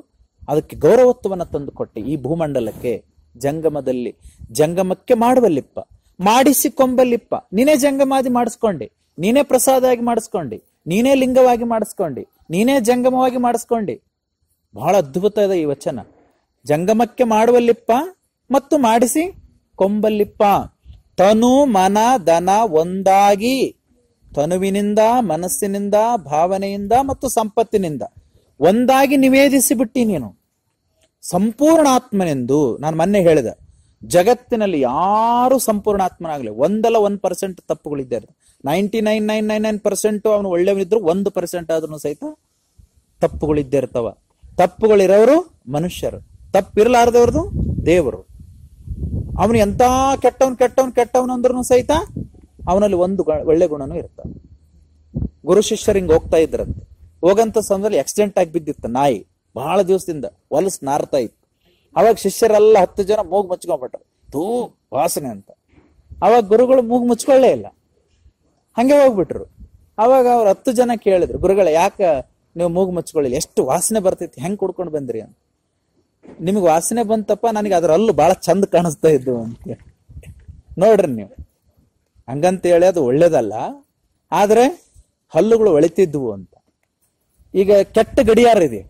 ಅದಕ್ಕೆ ಗೌರವತ್ವವನ್ನು ತಂದುಕೊಟ್ಟೆ ಈ ಭೂಮಂಡಲಕ್ಕೆ ಜಂಗಮದಲ್ಲಿ ಜಂಗಮಕ್ಕೆ ಮಾಡುವಲ್ಲಿಪ್ಪ ಮಾಡಿಸಿ ಕೊಂಬಲ್ಲಿಪ್ಪ ನೀನೇ ಜಂಗಮಾದಿ ಮಾಡಿಸ್ಕೊಂಡೆ ನೀನೇ ಪ್ರಸಾದವಾಗಿ ಮಾಡಿಸ್ಕೊಂಡಿ ನೀನೇ ಲಿಂಗವಾಗಿ ಮಾಡಿಸ್ಕೊಂಡಿ ನೀನೇ ಜಂಗಮವಾಗಿ ಮಾಡಿಸ್ಕೊಂಡಿ ಬಹಳ ಅದ್ಭುತ ಇದೆ ಈ ವಚನ ಜಂಗಮಕ್ಕೆ ಮಾಡುವಲ್ಲಿಪ್ಪ ಮತ್ತು ಮಾಡಿಸಿ ಕೊಂಬಲ್ಲಿಪ್ಪ ತನು ಮನ ದನ ಒಂದಾಗಿ ತನುವಿನಿಂದ ಮನಸ್ಸಿನಿಂದ ಭಾವನೆಯಿಂದ ಮತ್ತು ಸಂಪತ್ತಿನಿಂದ ಒಂದಾಗಿ ನಿವೇದಿಸಿ ಬಿಟ್ಟಿ ನೀನು ಸಂಪೂರ್ಣ ಆತ್ಮನೆಂದು ನಾನು ಮೊನ್ನೆ ಹೇಳಿದೆ ಜಗತ್ತಿನಲ್ಲಿ ಯಾರು ಸಂಪೂರ್ಣ ಆತ್ಮನಾಗಲಿ ಒಂದಲ್ಲ ಒಂದ್ ಪರ್ಸೆಂಟ್ ತಪ್ಪುಗಳಿದ್ದಾರೆ ninety nine nine nine nine percent ಅವನು ಒಳ್ಳೆಯವನಿದ್ರು ಒಂದು ಪರ್ಸೆಂಟ್ ಆದ್ರೂ ಸಹಿತ ತಪ್ಪುಗಳಿದ್ದೇ ಇರ್ತಾವ ತಪ್ಪುಗಳಿರೋರು ಮನುಷ್ಯರು ತಪ್ಪಿರಲಾರದವ್ರದು ದೇವರು ಅವನು ಎಂತ ಕೆಟ್ಟವನ್ ಕೆಟ್ಟವನ್ ಕೆಟ್ಟವನ್ ಅಂದ್ರೂ ಸಹಿತ ಅವನಲ್ಲಿ ಒಂದು ಗ- ಒಳ್ಳೆ ಗುಣನೂ ಇರ್ತಾವ ಗುರು ಶಿಷ್ಯರು ಹಿಂಗ್ ಹೋಗ್ತಾ ಇದ್ರಂತೆ ಹೋಗಂತ ಸಮಯದಲ್ಲಿ ಆಕ್ಸಿಡೆಂಟ್ ಆಗಿ ಬಿದ್ದಿತ್ತು ನಾಯಿ ಬಹಳ ದಿವಸದಿಂದ ಹೊಲಸ್ ನಾರ್ತಾ ಇತ್ತು ಅವಾಗ ಶಿಷ್ಯರೆಲ್ಲ ಹತ್ತು ಜನ ಮೂಗ್ ಮುಚ್ಕೊಂಡ್ಬಿಟ್ರು ತೂ ವಾಸನೆ ಅಂತ ಅವಾಗ ಗುರುಗಳು ಮೂಗ್ ಮುಚ್ಕೊಳ್ಳೇ ಇಲ್ಲ ಹಂಗೆ ಹೋಗ್ಬಿಟ್ರು ಅವಾಗ ಅವ್ರು ಹತ್ತು ಜನ ಕೇಳಿದ್ರು ಗುರುಗಳ ಯಾಕ ನೀವು ಮೂಗು ಮುಚ್ಕೊಳ್ಳಿಲ್ಲ ಎಷ್ಟು ವಾಸನೆ ಬರ್ತೈತಿ ಹೆಂಗ್ ಕುಡ್ಕೊಂಡು ಬಂದ್ರಿ ಅಂತ ನಿಮಗೆ ವಾಸನೆ ಬಂತಪ್ಪ ನನಗೆ ಅದ್ರ ಅಲ್ಲೂ ಬಹಳ ಚಂದ ಕಾಣಿಸ್ತಾ ಇದ್ದು ಅಂತ ನೋಡ್ರಿ ನೀವು ಹಂಗಂತ ಹೇಳಿ ಅದು ಒಳ್ಳೇದಲ್ಲ ಆದ್ರೆ ಹಲ್ಲುಗಳು ಒಳಿತಿದ್ವು ಅಂತ ಈಗ ಕೆಟ್ಟ ಗಡಿಯಾರ ಇದೆ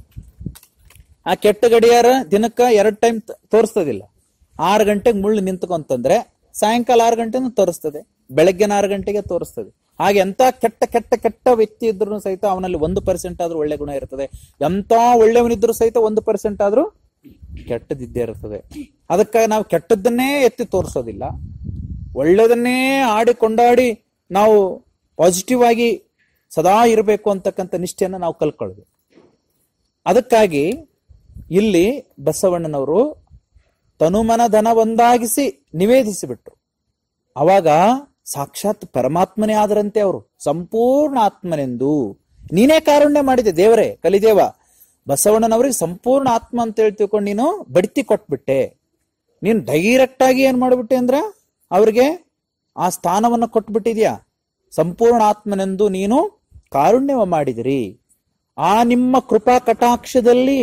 ಆ ಕೆಟ್ಟ ಗಡಿಯಾರ ದಿನಕ್ಕ ಎರಡ್ ಟೈಮ್ ತೋರಿಸ್ತದಿಲ್ಲ ಆರು ಗಂಟೆಗೆ ಮುಳ್ಳು ನಿಂತ್ಕೊಂತಂದ್ರೆ ಸಾಯಂಕಾಲ ಆರು ಗಂಟೆನೂ ತೋರಿಸ್ತದೆ ಬೆಳಗ್ಗಿನ ಆರು ಗಂಟೆಗೆ ತೋರಿಸ್ತದೆ ಹಾಗೆ ಎಂತ ಕೆಟ್ಟ ಕೆಟ್ಟ ಕೆಟ್ಟ ವ್ಯಕ್ತಿ ಇದ್ರು ಸಹಿತ ಅವನಲ್ಲಿ ಒಂದು ಪರ್ಸೆಂಟ್ ಆದ್ರೂ ಒಳ್ಳೆ ಗುಣ ಇರ್ತದೆ ಎಂತ ಒಳ್ಳೆಯವನಿದ್ರು ಸಹಿತ ಒಂದು ಪರ್ಸೆಂಟ್ ಆದ್ರೂ ಕೆಟ್ಟದಿದ್ದೇ ಇರ್ತದೆ ಅದಕ್ಕಾಗಿ ನಾವು ಕೆಟ್ಟದ್ದನ್ನೇ ಎತ್ತಿ ತೋರಿಸೋದಿಲ್ಲ ಒಳ್ಳೆಯದನ್ನೇ ಆಡಿ ಕೊಂಡಾಡಿ ನಾವು ಪಾಸಿಟಿವ್ ಆಗಿ ಸದಾ ಇರಬೇಕು ಅಂತಕ್ಕಂಥ ನಿಷ್ಠೆಯನ್ನು ನಾವು ಕಲ್ಕೊಳ್ಬೇಕು ಅದಕ್ಕಾಗಿ ಇಲ್ಲಿ ಬಸವಣ್ಣನವರು ತನುಮನ ಧನ ಒಂದಾಗಿಸಿ ನಿವೇದಿಸಿಬಿಟ್ರು ಅವಾಗ ಸಾಕ್ಷಾತ್ ಪರಮಾತ್ಮನೇ ಆದರಂತೆ ಅವರು ಸಂಪೂರ್ಣ ಆತ್ಮನೆಂದು ನೀನೇ ಕಾರುಣ್ಯ ಮಾಡಿದೆ ದೇವರೇ ಕಲಿದೇವ ಬಸವಣ್ಣನವರಿಗೆ ಸಂಪೂರ್ಣ ಆತ್ಮ ಅಂತ ಹೇಳಿ ತಿಳ್ಕೊಂಡು ನೀನು ಬಡ್ತಿ ಕೊಟ್ಬಿಟ್ಟೆ ನೀನು ಡೈರೆಕ್ಟ್ ಆಗಿ ಏನ್ ಮಾಡ್ಬಿಟ್ಟೆ ಅಂದ್ರ ಅವ್ರಿಗೆ ಆ ಸ್ಥಾನವನ್ನ ಕೊಟ್ಬಿಟ್ಟಿದ್ಯಾ ಸಂಪೂರ್ಣ ಆತ್ಮನೆಂದು ನೀನು ಕಾರುಣ್ಯವ ಮಾಡಿದಿರಿ ಆ ನಿಮ್ಮ ಕೃಪಾ ಕಟಾಕ್ಷದಲ್ಲಿ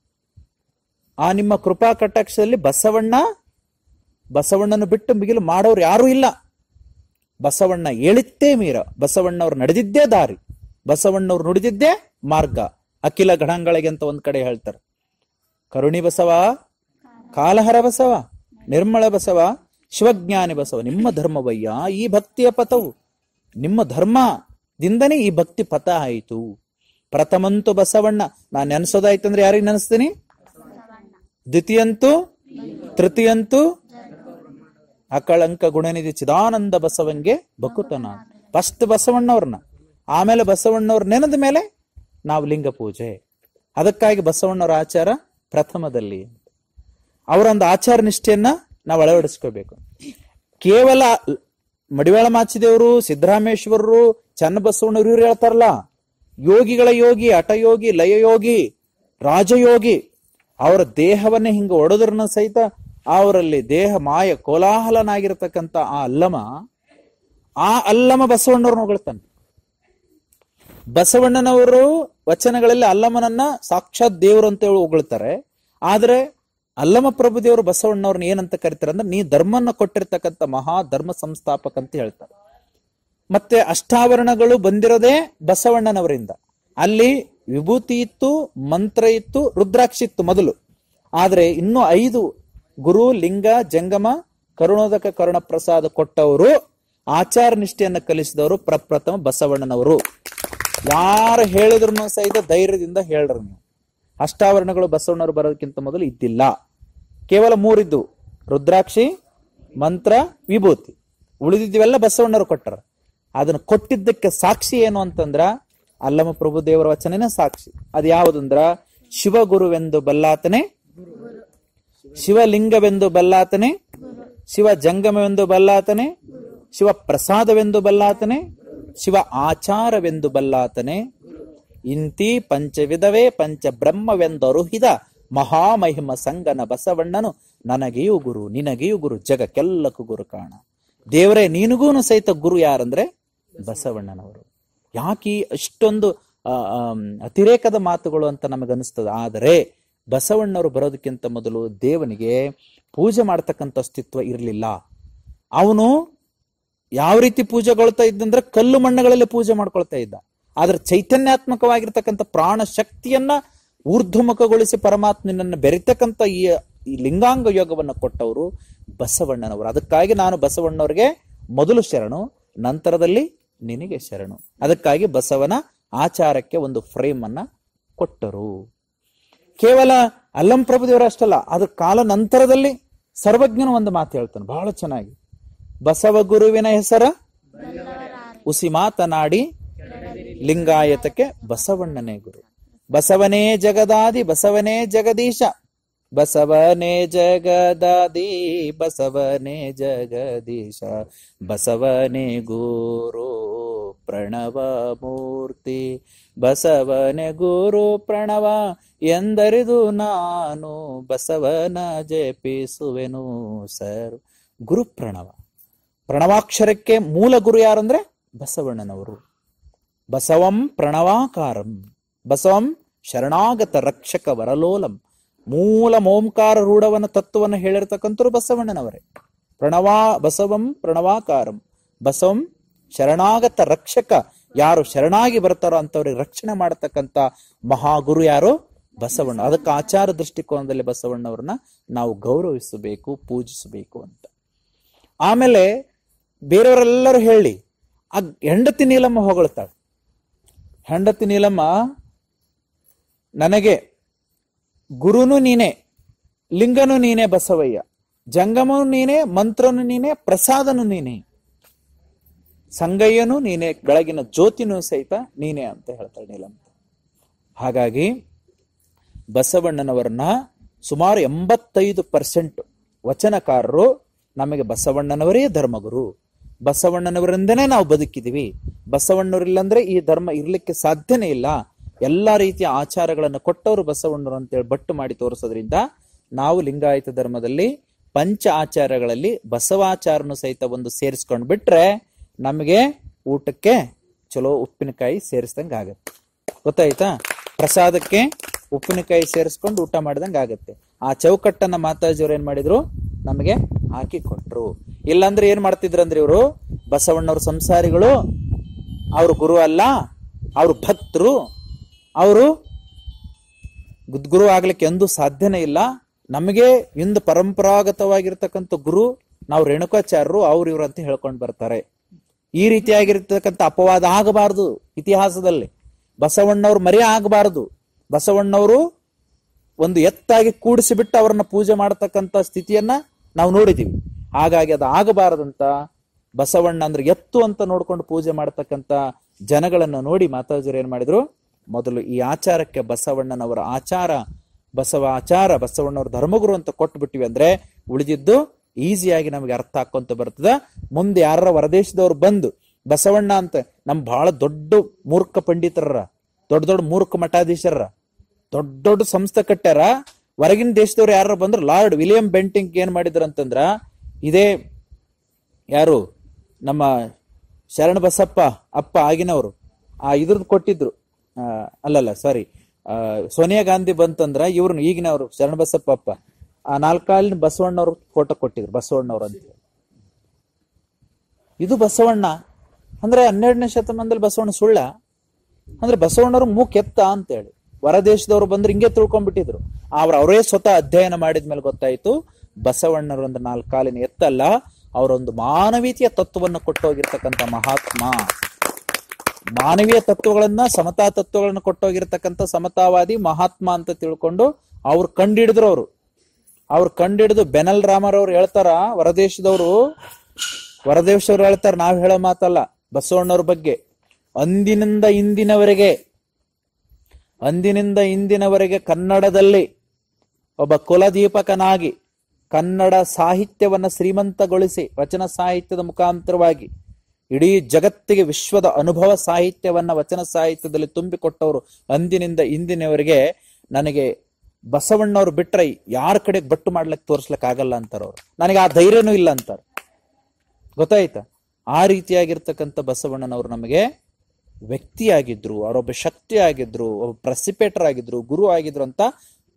ಆ ನಿಮ್ಮ ಕೃಪಾ ಕಟಾಕ್ಷದಲ್ಲಿ ಬಸವಣ್ಣ ಬಸವಣ್ಣನ ಬಿಟ್ಟು ಮಿಗಿಲು ಮಾಡೋರು ಯಾರೂ ಇಲ್ಲ ಬಸವಣ್ಣ ಹೇಳಿದ್ದೇ ಮೀರ ಬಸವಣ್ಣವ್ರು ನಡೆದಿದ್ದೇ ದಾರಿ ಬಸವಣ್ಣವ್ರು ನುಡಿದಿದ್ದೇ ಮಾರ್ಗ ಅಖಿಲ ಗಣಗಳಿಗೆ ಅಂತ ಒಂದ್ ಕಡೆ ಹೇಳ್ತಾರೆ ಕರುಣಿ ಬಸವ ಕಾಲಹರ ಬಸವ ನಿರ್ಮಳ ಬಸವ ಶಿವಜ್ಞಾನಿ ಬಸವ ನಿಮ್ಮ ಧರ್ಮವಯ್ಯ ಈ ಭಕ್ತಿಯ ಪಥವು ನಿಮ್ಮ ಧರ್ಮದಿಂದನೇ ಈ ಭಕ್ತಿ ಪಥ ಆಯಿತು ಪ್ರಥಮಂತು ಬಸವಣ್ಣ ನಾನು ನೆನೆಸೋದಾಯ್ತಂದ್ರೆ ಯಾರಿಗೆ ನೆನೆಸ್ತೀನಿ ದ್ವಿತೀಯಂತು ತೃತೀಯಂತು ಅಕಳಂಕ ಗುಣನಿಧಿ ಚಿದಾನಂದ ಬಸವಂಗೆ ಬಕುತನ ಫಸ್ಟ್ ಬಸವಣ್ಣವ್ರನ್ನ ಆಮೇಲೆ ಬಸವಣ್ಣವ್ರ ನೆನೆದ ಮೇಲೆ ನಾವು ಲಿಂಗ ಪೂಜೆ ಅದಕ್ಕಾಗಿ ಬಸವಣ್ಣವರ ಆಚಾರ ಪ್ರಥಮದಲ್ಲಿ ಅವರೊಂದು ಆಚಾರ ನಿಷ್ಠೆಯನ್ನ ನಾವು ಅಳವಡಿಸ್ಕೋಬೇಕು ಕೇವಲ ಮಡಿವಾಳ ಮಾಚಿದೇವರು ಸಿದ್ದರಾಮೇಶ್ವರರು ಚನ್ನಬಸವಣ್ಣವ್ರು ಇವ್ರು ಹೇಳ್ತಾರಲ್ಲ ಯೋಗಿಗಳ ಯೋಗಿ ಹಠಯೋಗಿ ಲಯಯೋಗಿ ರಾಜಯೋಗಿ ಅವರ ದೇಹವನ್ನೇ ಹಿಂಗ ಒಡೆದ್ರನ್ನ ಸಹಿತ ಅವರಲ್ಲಿ ದೇಹ ಮಾಯ ಕೋಲಾಹಲನಾಗಿರ್ತಕ್ಕಂಥ ಆ ಅಲ್ಲಮ ಆ ಅಲ್ಲಮ ಬಸವಣ್ಣವ್ರನ್ನ ಹೊಗಳ್ತಾನೆ ಬಸವಣ್ಣನವರು ವಚನಗಳಲ್ಲಿ ಅಲ್ಲಮನನ್ನ ಸಾಕ್ಷಾತ್ ದೇವರು ಅಂತ ಹೇಳಿ ಹೊಗಳ್ತಾರೆ ಆದ್ರೆ ಅಲ್ಲಮ ಪ್ರಭು ದೇವರು ಬಸವಣ್ಣವ್ರನ್ನ ಏನಂತ ಕರಿತಾರೆ ಅಂದ್ರೆ ನೀ ಧರ್ಮನ್ನ ಕೊಟ್ಟಿರ್ತಕ್ಕಂಥ ಮಹಾ ಧರ್ಮ ಸಂಸ್ಥಾಪಕ ಅಂತ ಹೇಳ್ತಾರೆ ಮತ್ತೆ ಅಷ್ಟಾವರಣಗಳು ಬಂದಿರೋದೇ ಬಸವಣ್ಣನವರಿಂದ ಅಲ್ಲಿ ವಿಭೂತಿ ಇತ್ತು ಮಂತ್ರ ಇತ್ತು ರುದ್ರಾಕ್ಷಿ ಇತ್ತು ಮೊದಲು ಆದ್ರೆ ಇನ್ನು ಐದು ಗುರು ಲಿಂಗ ಜಂಗಮ ಕರುಣೋದಕ ಕರುಣ ಪ್ರಸಾದ ಕೊಟ್ಟವರು ಆಚಾರ ನಿಷ್ಠೆಯನ್ನು ಕಲಿಸಿದವರು ಪ್ರಪ್ರಥಮ ಬಸವಣ್ಣನವರು ಯಾರು ಹೇಳಿದ್ರು ಸಹಿತ ಧೈರ್ಯದಿಂದ ಹೇಳ್ರು ನೀವು ಅಷ್ಟಾವರಣಗಳು ಬಸವಣ್ಣವರು ಬರೋದಕ್ಕಿಂತ ಮೊದಲು ಇದ್ದಿಲ್ಲ ಕೇವಲ ಮೂರಿದ್ದು ರುದ್ರಾಕ್ಷಿ ಮಂತ್ರ ವಿಭೂತಿ ಉಳಿದಿದ್ವೆಲ್ಲ ಬಸವಣ್ಣವರು ಕೊಟ್ಟರ ಅದನ್ನ ಕೊಟ್ಟಿದ್ದಕ್ಕೆ ಸಾಕ್ಷಿ ಏನು ಅಂತಂದ್ರ ಅಲ್ಲಮ ಪ್ರಭು ದೇವರ ವಚನನೇ ಸಾಕ್ಷಿ ಅದು ಯಾವುದಂದ್ರ ಶಿವಗುರುವೆಂದು ಬಲ್ಲಾತನೆ ಶಿವಲಿಂಗವೆಂದು ಬಲ್ಲಾತನೆ ಶಿವ ಜಂಗಮವೆಂದು ಬಲ್ಲಾತನೆ ಶಿವ ಪ್ರಸಾದವೆಂದು ಬಲ್ಲಾತನೆ ಶಿವ ಆಚಾರವೆಂದು ಬಲ್ಲಾತನೆ ಇಂತಿ ಪಂಚವಿಧವೇ ಪಂಚ ಬ್ರಹ್ಮವೆಂದರುಹಿದ ಮಹಾಮಹಿಮ ಸಂಗನ ಬಸವಣ್ಣನು ನನಗೆಯೂ ಗುರು ನಿನಗೆಯೂ ಗುರು ಜಗಕ್ಕೆಲ್ಲಕ್ಕೂ ಗುರು ಕಾಣ ದೇವರೇ ನಿನಗೂನು ಸಹಿತ ಗುರು ಯಾರಂದ್ರೆ ಬಸವಣ್ಣನವರು ಯಾಕೆ ಈ ಅಷ್ಟೊಂದು ಆ, ಆಮ್, ಅತಿರೇಕದ ಮಾತುಗಳು ಅಂತ ನಮಗನಿಸ್ತದೆ ಆದರೆ ಬಸವಣ್ಣವರು ಬರೋದಕ್ಕಿಂತ ಮೊದಲು ದೇವನಿಗೆ ಪೂಜೆ ಮಾಡ್ತಕ್ಕಂಥ ಅಸ್ತಿತ್ವ ಇರಲಿಲ್ಲ ಅವನು ಯಾವ ರೀತಿ ಪೂಜೆಗೊಳ್ತಾ ಇದ್ದಂದ್ರೆ ಕಲ್ಲು ಮಣ್ಣುಗಳಲ್ಲಿ ಪೂಜೆ ಮಾಡ್ಕೊಳ್ತಾ ಇದ್ದ ಆದ್ರೆ ಚೈತನ್ಯಾತ್ಮಕವಾಗಿರ್ತಕ್ಕಂಥ ಪ್ರಾಣ ಶಕ್ತಿಯನ್ನ ಊರ್ಧ್ವಮುಖಗೊಳಿಸಿ ಪರಮಾತ್ಮನನ್ನು ಬೆರಿತಕ್ಕಂಥ ಈ ಈ ಲಿಂಗಾಂಗ ಯೋಗವನ್ನು ಕೊಟ್ಟವರು ಬಸವಣ್ಣನವರು ಅದಕ್ಕಾಗಿ ನಾನು ಬಸವಣ್ಣವರಿಗೆ ಮೊದಲು ಶರಣು ನಂತರದಲ್ಲಿ ನಿನಗೆ ಶರಣು ಅದಕ್ಕಾಗಿ ಬಸವನ ಆಚಾರಕ್ಕೆ ಒಂದು ಫ್ರೇಮ್ ಅನ್ನ ಕೊಟ್ಟರು ಕೇವಲ ಅಲ್ಲಂ ಪ್ರಭುದೇವರು ಅಷ್ಟಲ್ಲ ಅದ್ರ ಕಾಲ ನಂತರದಲ್ಲಿ ಸರ್ವಜ್ಞನು ಒಂದು ಮಾತು ಹೇಳ್ತಾನೆ ಬಹಳ ಚೆನ್ನಾಗಿ ಬಸವ ಗುರುವಿನ ಹೆಸರ ಉಸಿ ಮಾತನಾಡಿ ಲಿಂಗಾಯತಕ್ಕೆ ಬಸವಣ್ಣನೇ ಗುರು ಬಸವನೇ ಜಗದಾದಿ ಬಸವನೇ ಜಗದೀಶ ಬಸವನೇ ಜಗದಾದಿ ಬಸವನೇ ಜಗದೀಶ ಬಸವನೇ ಗುರು ಪ್ರಣವ ಮೂರ್ತಿ ಬಸವನೇ ಗುರು ಪ್ರಣವ ಎಂದರಿದು ನಾನು ಬಸವನ ಜಪಿಸುವೆನು ಸರ್ ಗುರು ಪ್ರಣವ ಪ್ರಣವಾಕ್ಷರಕ್ಕೆ ಮೂಲ ಗುರು ಯಾರಂದ್ರೆ ಬಸವಣ್ಣನವರು ಬಸವಂ ಪ್ರಣವಾಕಾರಂ ಬಸವಂ ಶರಣಾಗತ ರಕ್ಷಕ ವರಲೋಲಂ ಮೂಲ ಮೋಂಕಾರ ರೂಢವನ ತತ್ವವನ್ನು ಹೇಳಿರ್ತಕ್ಕಂಥವ್ರು ಬಸವಣ್ಣನವರೇ ಪ್ರಣವಾ ಬಸವಂ ಪ್ರಣವಾಕಾರಂ ಬಸವಂ ಶರಣಾಗತ ರಕ್ಷಕ ಯಾರು ಶರಣಾಗಿ ಬರ್ತಾರೋ ಅಂತವ್ರಿಗೆ ರಕ್ಷಣೆ ಮಾಡತಕ್ಕಂತ ಮಹಾಗುರು ಯಾರು ಬಸವಣ್ಣ ಅದಕ್ಕೆ ಆಚಾರ ದೃಷ್ಟಿಕೋನದಲ್ಲಿ ಬಸವಣ್ಣವ್ರನ್ನ ನಾವು ಗೌರವಿಸಬೇಕು ಪೂಜಿಸಬೇಕು ಅಂತ ಆಮೇಲೆ ಬೇರೆಯವರೆಲ್ಲರೂ ಹೇಳಿ ಆ ಹೆಂಡತಿ ನೀಲಮ್ಮ ಹೊಗಳ್ತಾಳೆ ಹೆಂಡತಿ ನೀಲಮ್ಮ ನನಗೆ ಗುರುನು ನೀನೆ ಲಿಂಗನು ನೀನೆ ಬಸವಯ್ಯ ಜಂಗಮನು ನೀನೆ ಮಂತ್ರನು ನೀನೆ ಪ್ರಸಾದನು ನೀನೆ ಸಂಗಯ್ಯನು ನೀನೆ ಬೆಳಗಿನ ಜ್ಯೋತಿನೂ ಸಹಿತ ನೀನೆ ಅಂತ ಹೇಳ್ತಾಳೆ ನೀಲಮ್ಮ ಹಾಗಾಗಿ ಬಸವಣ್ಣನವರನ್ನ ಸುಮಾರು ಎಂಬತ್ತೈದು ಪರ್ಸೆಂಟ್ ವಚನಕಾರರು ನಮಗೆ ಬಸವಣ್ಣನವರೇ ಧರ್ಮಗುರು ಬಸವಣ್ಣನವರಿಂದನೇ ನಾವು ಬದುಕಿದೀವಿ ಬಸವಣ್ಣವರಿಲ್ಲಂದ್ರೆ ಈ ಧರ್ಮ ಇರ್ಲಿಕ್ಕೆ ಸಾಧ್ಯನೇ ಇಲ್ಲ ಎಲ್ಲಾ ರೀತಿಯ ಆಚಾರಗಳನ್ನು ಕೊಟ್ಟವರು ಬಸವಣ್ಣರು ಅಂತೇಳಿ ಬಟ್ಟು ಮಾಡಿ ತೋರಿಸೋದ್ರಿಂದ ನಾವು ಲಿಂಗಾಯತ ಧರ್ಮದಲ್ಲಿ ಪಂಚ ಆಚಾರಗಳಲ್ಲಿ ಬಸವಾಚಾರನು ಸಹಿತ ಒಂದು ಸೇರಿಸ್ಕೊಂಡ್ ಬಿಟ್ರೆ ನಮಗೆ ಊಟಕ್ಕೆ ಚಲೋ ಉಪ್ಪಿನಕಾಯಿ ಸೇರಿಸ್ದಂಗೆ ಆಗತ್ತೆ ಗೊತ್ತಾಯ್ತಾ ಪ್ರಸಾದಕ್ಕೆ ಉಪ್ಪಿನಕಾಯಿ ಸೇರಿಸ್ಕೊಂಡು ಊಟ ಮಾಡ್ದಂಗೆ ಆಗತ್ತೆ ಆ ಚೌಕಟ್ಟನ್ನ ಮಾತಾಜಿಯವ್ರು ಏನ್ ಮಾಡಿದ್ರು ನಮಗೆ ಹಾಕಿ ಕೊಟ್ರು ಇಲ್ಲಾಂದ್ರೆ ಏನ್ ಮಾಡ್ತಿದ್ರಂದ್ರೆ ಇವರು ಬಸವಣ್ಣವ್ರ ಸಂಸಾರಿಗಳು ಅವ್ರು ಗುರು ಅಲ್ಲ ಅವ್ರು ಭಕ್ತರು ಅವರು ಗುರು ಆಗ್ಲಿಕ್ಕೆ ಎಂದೂ ಸಾಧ್ಯನೇ ಇಲ್ಲ ನಮಗೆ ಇಂದು ಪರಂಪರಾಗತವಾಗಿರ್ತಕ್ಕಂಥ ಗುರು ನಾವು ರೇಣುಕಾಚಾರ್ಯರು ಅವ್ರು ಇವ್ರು ಅಂತ ಹೇಳ್ಕೊಂಡು ಬರ್ತಾರೆ ಈ ರೀತಿಯಾಗಿರ್ತಕ್ಕಂಥ ಅಪವಾದ ಆಗಬಾರದು ಇತಿಹಾಸದಲ್ಲಿ ಬಸವಣ್ಣವ್ರು ಮರಿ ಆಗಬಾರದು ಬಸವಣ್ಣವರು ಒಂದು ಎತ್ತಾಗಿ ಕೂಡಿಸಿ ಬಿಟ್ಟು ಅವರನ್ನ ಪೂಜೆ ಮಾಡತಕ್ಕಂತ ಸ್ಥಿತಿಯನ್ನ ನಾವು ನೋಡಿದೀವಿ ಹಾಗಾಗಿ ಅದು ಆಗಬಾರದಂತ ಬಸವಣ್ಣ ಅಂದ್ರೆ ಎತ್ತು ಅಂತ ನೋಡ್ಕೊಂಡು ಪೂಜೆ ಮಾಡತಕ್ಕಂತ ಜನಗಳನ್ನ ನೋಡಿ ಮಾತಾಜರು ಏನ್ ಮಾಡಿದ್ರು ಮೊದಲು ಈ ಆಚಾರಕ್ಕೆ ಬಸವಣ್ಣನವರ ಆಚಾರ ಬಸವ ಆಚಾರ ಬಸವಣ್ಣವ್ರ ಧರ್ಮಗುರು ಅಂತ ಕೊಟ್ಟು ಬಿಟ್ಟಿವಿ ಅಂದ್ರೆ ಉಳಿದಿದ್ದು ಈಸಿಯಾಗಿ ನಮಗೆ ಅರ್ಥ ಹಾಕೊಂತ ಬರ್ತದ ಮುಂದೆ ಯಾರ ಹೊರದೇಶದವ್ರು ಬಂದು ಬಸವಣ್ಣ ಅಂತ ನಮ್ ಬಹಳ ದೊಡ್ಡ ಮೂರ್ಖ ಪಂಡಿತರ ದೊಡ್ಡ ದೊಡ್ಡ ಮೂರ್ಖ ಮಠಾಧೀಶರ ದೊಡ್ಡ ದೊಡ್ಡ ಸಂಸ್ಥೆ ಕಟ್ಟ್ಯಾರ ಹೊರಗಿನ ದೇಶದವ್ರು ಯಾರು ಬಂದ್ರು ಲಾರ್ಡ್ ವಿಲಿಯಂ ಬೆಂಟಿಂಗ್ ಏನ್ ಮಾಡಿದ್ರು ಅಂತಂದ್ರ ಇದೇ ಯಾರು ನಮ್ಮ ಶರಣ ಬಸಪ್ಪ ಅಪ್ಪ ಆಗಿನವರು ಆ ಇದ್ರದ್ದು ಕೊಟ್ಟಿದ್ರು ಆ, ಅಲ್ಲಲ್ಲ ಸಾರಿ ಸೋನಿಯಾ ಗಾಂಧಿ ಬಂತಂದ್ರ ಇವ್ರನ್ನ ಈಗಿನವರು ಶರಣ ಬಸಪ್ಪ ಅಪ್ಪ ಆ ನಾಲ್ಕಾಲಿನ ಬಸವಣ್ಣವ್ರ ಫೋಟೋ ಕೊಟ್ಟಿದ್ರು ಬಸವಣ್ಣವ್ರು ಅಂತ ಇದು ಬಸವಣ್ಣ ಅಂದ್ರೆ ಹನ್ನೆರಡನೇ ಶತಮಾನದಲ್ಲಿ ಬಸವಣ್ಣ ಸುಳ್ಳ ಅಂದ್ರೆ ಬಸವಣ್ಣವ್ರ ಮೂಕ್ ಎತ್ತ ಅಂತೇಳಿ ಹೊರದೇಶದವ್ರು ಬಂದ್ರೆ ಹಿಂಗೆ ತಿಳ್ಕೊಂಡ್ಬಿಟ್ಟಿದ್ರು ಅವ್ರ ಅವರೇ ಸ್ವತಃ ಅಧ್ಯಯನ ಮಾಡಿದ್ಮೇಲೆ ಗೊತ್ತಾಯ್ತು ಬಸವಣ್ಣರು ಒಂದು ನಾಲ್ಕಾಲಿನ ಎತ್ತಲ್ಲ ಅವರೊಂದು ಮಾನವೀಯತೆಯ ತತ್ವವನ್ನು ಕೊಟ್ಟೋಗಿರ್ತಕ್ಕಂಥ ಮಹಾತ್ಮ ಮಾನವೀಯ ತತ್ವಗಳನ್ನ ಸಮತಾ ತತ್ವಗಳನ್ನ ಕೊಟ್ಟೋಗಿರ್ತಕ್ಕಂಥ ಸಮತಾವಾದಿ ಮಹಾತ್ಮ ಅಂತ ತಿಳ್ಕೊಂಡು ಅವ್ರು ಕಂಡಿಡಿದ್ರು ಅವರು ಅವ್ರು ಕಂಡಿಡಿದು ಬೆನಲ್ ರಾಮರವ್ರು ಹೇಳ್ತಾರ ಹೊರದೇಶದವರು ಹೊರದೇಶದವ್ರು ಹೇಳ್ತಾರ ನಾವ್ ಹೇಳೋ ಮಾತಲ್ಲ ಬಸವಣ್ಣವ್ರ ಬಗ್ಗೆ ಅಂದಿನಿಂದ ಇಂದಿನವರೆಗೆ ಅಂದಿನಿಂದ ಇಂದಿನವರೆಗೆ ಕನ್ನಡದಲ್ಲಿ ಒಬ್ಬ ಕುಲದೀಪಕನಾಗಿ ಕನ್ನಡ ಸಾಹಿತ್ಯವನ್ನ ಶ್ರೀಮಂತಗೊಳಿಸಿ ವಚನ ಸಾಹಿತ್ಯದ ಮುಖಾಂತರವಾಗಿ ಇಡೀ ಜಗತ್ತಿಗೆ ವಿಶ್ವದ ಅನುಭವ ಸಾಹಿತ್ಯವನ್ನ ವಚನ ಸಾಹಿತ್ಯದಲ್ಲಿ ತುಂಬಿಕೊಟ್ಟವರು ಅಂದಿನಿಂದ ಇಂದಿನವರೆಗೆ ನನಗೆ ಬಸವಣ್ಣವ್ರು ಬಿಟ್ರೆ ಯಾರ ಕಡೆ ಬಟ್ಟು ಮಾಡ್ಲಿಕ್ಕೆ ತೋರಿಸ್ಲಿಕ್ಕೆ ಆಗಲ್ಲ ಅಂತಾರ ಅವ್ರು ನನಗೆ ಆ ಧೈರ್ಯನೂ ಇಲ್ಲ ಅಂತಾರೆ ಗೊತ್ತಾಯ್ತಾ ಆ ರೀತಿಯಾಗಿರ್ತಕ್ಕಂಥ ಬಸವಣ್ಣನವರು ನಮಗೆ ವ್ಯಕ್ತಿಯಾಗಿದ್ರು ಅವರೊಬ್ಬ ಶಕ್ತಿ ಆಗಿದ್ರು ಒಬ್ಬ ಪ್ರಸಿಪೇಟರ್ ಆಗಿದ್ರು ಗುರು ಆಗಿದ್ರು ಅಂತ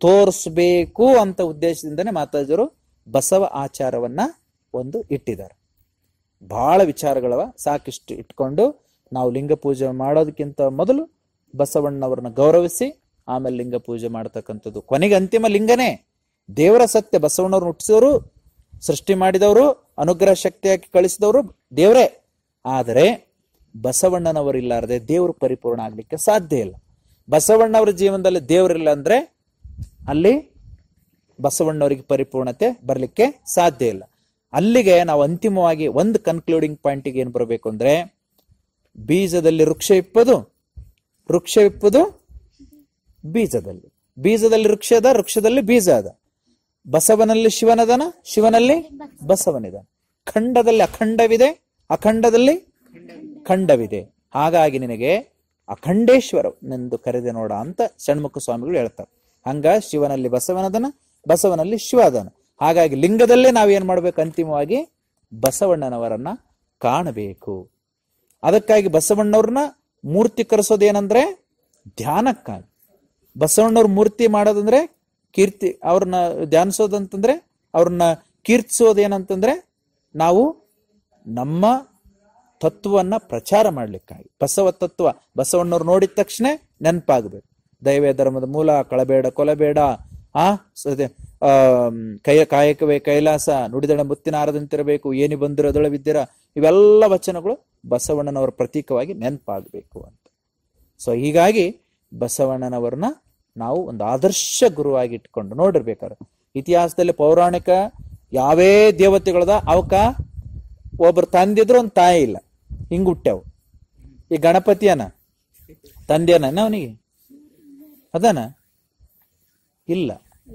ತೋರಿಸ್ಬೇಕು ಅಂತ ಉದ್ದೇಶದಿಂದನೇ ಮಾತಾಜರು ಬಸವ ಆಚಾರವನ್ನ ಒಂದು ಇಟ್ಟಿದ್ದಾರೆ ಬಹಳ ವಿಚಾರಗಳವ ಸಾಕಿಷ್ಟು ಇಟ್ಕೊಂಡು ನಾವು ಲಿಂಗ ಪೂಜೆ ಮಾಡೋದಕ್ಕಿಂತ ಮೊದಲು ಬಸವಣ್ಣವ್ರನ್ನ ಗೌರವಿಸಿ ಆಮೇಲೆ ಲಿಂಗ ಪೂಜೆ ಮಾಡ್ತಕ್ಕಂಥದ್ದು ಕೊನೆಗೆ ಅಂತಿಮ ಲಿಂಗನೇ ದೇವರ ಸತ್ಯ ಬಸವಣ್ಣವ್ರನ್ನ ಹುಟ್ಟಿಸಿದವರು ಸೃಷ್ಟಿ ಮಾಡಿದವರು ಅನುಗ್ರಹ ಶಕ್ತಿಯಾಗಿ ಕಳಿಸಿದವರು ದೇವರೇ ಆದರೆ ಬಸವಣ್ಣನವರಿಲ್ಲಾರದೆ ದೇವರು ಪರಿಪೂರ್ಣ ಆಗ್ಲಿಕ್ಕೆ ಸಾಧ್ಯ ಇಲ್ಲ ಬಸವಣ್ಣವರ ಜೀವನದಲ್ಲಿ ದೇವರಿಲ್ಲ ಅಂದ್ರೆ ಅಲ್ಲಿ ಬಸವಣ್ಣವರಿಗೆ ಪರಿಪೂರ್ಣತೆ ಬರಲಿಕ್ಕೆ ಸಾಧ್ಯ ಇಲ್ಲ ಅಲ್ಲಿಗೆ ನಾವು ಅಂತಿಮವಾಗಿ ಒಂದು ಕನ್ಕ್ಲೂಡಿಂಗ್ ಪಾಯಿಂಟಿಗೆ ಏನು ಬರಬೇಕು ಅಂದ್ರೆ ಬೀಜದಲ್ಲಿ ವೃಕ್ಷ ಇಪ್ಪದು ವೃಕ್ಷ ಇಪ್ಪದು ಬೀಜದಲ್ಲಿ ಬೀಜದಲ್ಲಿ ವೃಕ್ಷ ಅದ ವೃಕ್ಷದಲ್ಲಿ ಬೀಜ ಅದ ಬಸವನಲ್ಲಿ ಶಿವನದನ ಶಿವನಲ್ಲಿ ಬಸವನಿದಾನ ಖಂಡದಲ್ಲಿ ಅಖಂಡವಿದೆ ಅಖಂಡದಲ್ಲಿ ಖಂಡವಿದೆ ಹಾಗಾಗಿ ನಿನಗೆ ಅಖಂಡೇಶ್ವರ ನೆಂದು ಕರೆದೆ ನೋಡ ಅಂತ ಷಣ್ಮುಖ ಸ್ವಾಮಿಗಳು ಹೇಳ್ತಾರೆ ಹಂಗ ಶಿವನಲ್ಲಿ ಬಸವನದನ ಬಸವನಲ್ಲಿ ಶಿವ ಅದನ ಹಾಗಾಗಿ ಲಿಂಗದಲ್ಲೇ ನಾವೇನ್ ಮಾಡ್ಬೇಕು ಅಂತಿಮವಾಗಿ ಬಸವಣ್ಣನವರನ್ನ ಕಾಣಬೇಕು ಅದಕ್ಕಾಗಿ ಬಸವಣ್ಣವ್ರನ್ನ ಮೂರ್ತಿ ಕರೆಸೋದೇನಂದ್ರೆ ಧ್ಯಾನಕ್ಕಾಗಿ ಬಸವಣ್ಣವ್ರ ಮೂರ್ತಿ ಮಾಡೋದಂದ್ರೆ ಕೀರ್ತಿ ಅವ್ರನ್ನ ಧ್ಯಾನಿಸೋದಂತಂದ್ರೆ ಅವ್ರನ್ನ ಕೀರ್ತಿಸೋದೇನಂತಂದ್ರೆ ನಾವು ನಮ್ಮ ತತ್ವವನ್ನ ಪ್ರಚಾರ ಮಾಡ್ಲಿಕ್ಕಾಗಿ ಬಸವ ತತ್ವ ಬಸವಣ್ಣವ್ರು ನೋಡಿದ ತಕ್ಷಣ ನೆನಪಾಗಬೇಕು ದೈವ ಧರ್ಮದ ಮೂಲ ಕಳಬೇಡ ಕೊಲಬೇಡ ಆ ಸದೆ ಆ ಕೈ ಕಾಯಕವೇ ಕೈಲಾಸ ನುಡಿದಡ ಮುತ್ತಿನ ಆರದಂತಿರಬೇಕು ಏನಿ ಬಂದಿರೋದೊಳ ವಿದ್ಯರ ಇವೆಲ್ಲ ವಚನಗಳು ಬಸವಣ್ಣನವರ ಪ್ರತೀಕವಾಗಿ ನೆನಪಾಗಬೇಕು ಅಂತ ಸೊ ಹೀಗಾಗಿ ಬಸವಣ್ಣನವರನ್ನ ನಾವು ಒಂದು ಆದರ್ಶ ಗುರುವಾಗಿ ಇಟ್ಕೊಂಡು ನೋಡಿರ್ಬೇಕಾದ್ರೆ ಇತಿಹಾಸದಲ್ಲಿ ಪೌರಾಣಿಕ ಯಾವೇ ದೇವತೆಗಳದ ಅವಕ್ಕ ಒಬ್ರು ತಂದಿದ್ರು ಒಂದು ತಾಯಿ ಇಲ್ಲ ಹಿಂಗ್ ಹುಟ್ಟ್ಯಾವ ಈ ಗಣಪತಿಯನ ತಂದೆಯನ ಅವನಿಗೆ ಅದನ ಇಲ್ಲ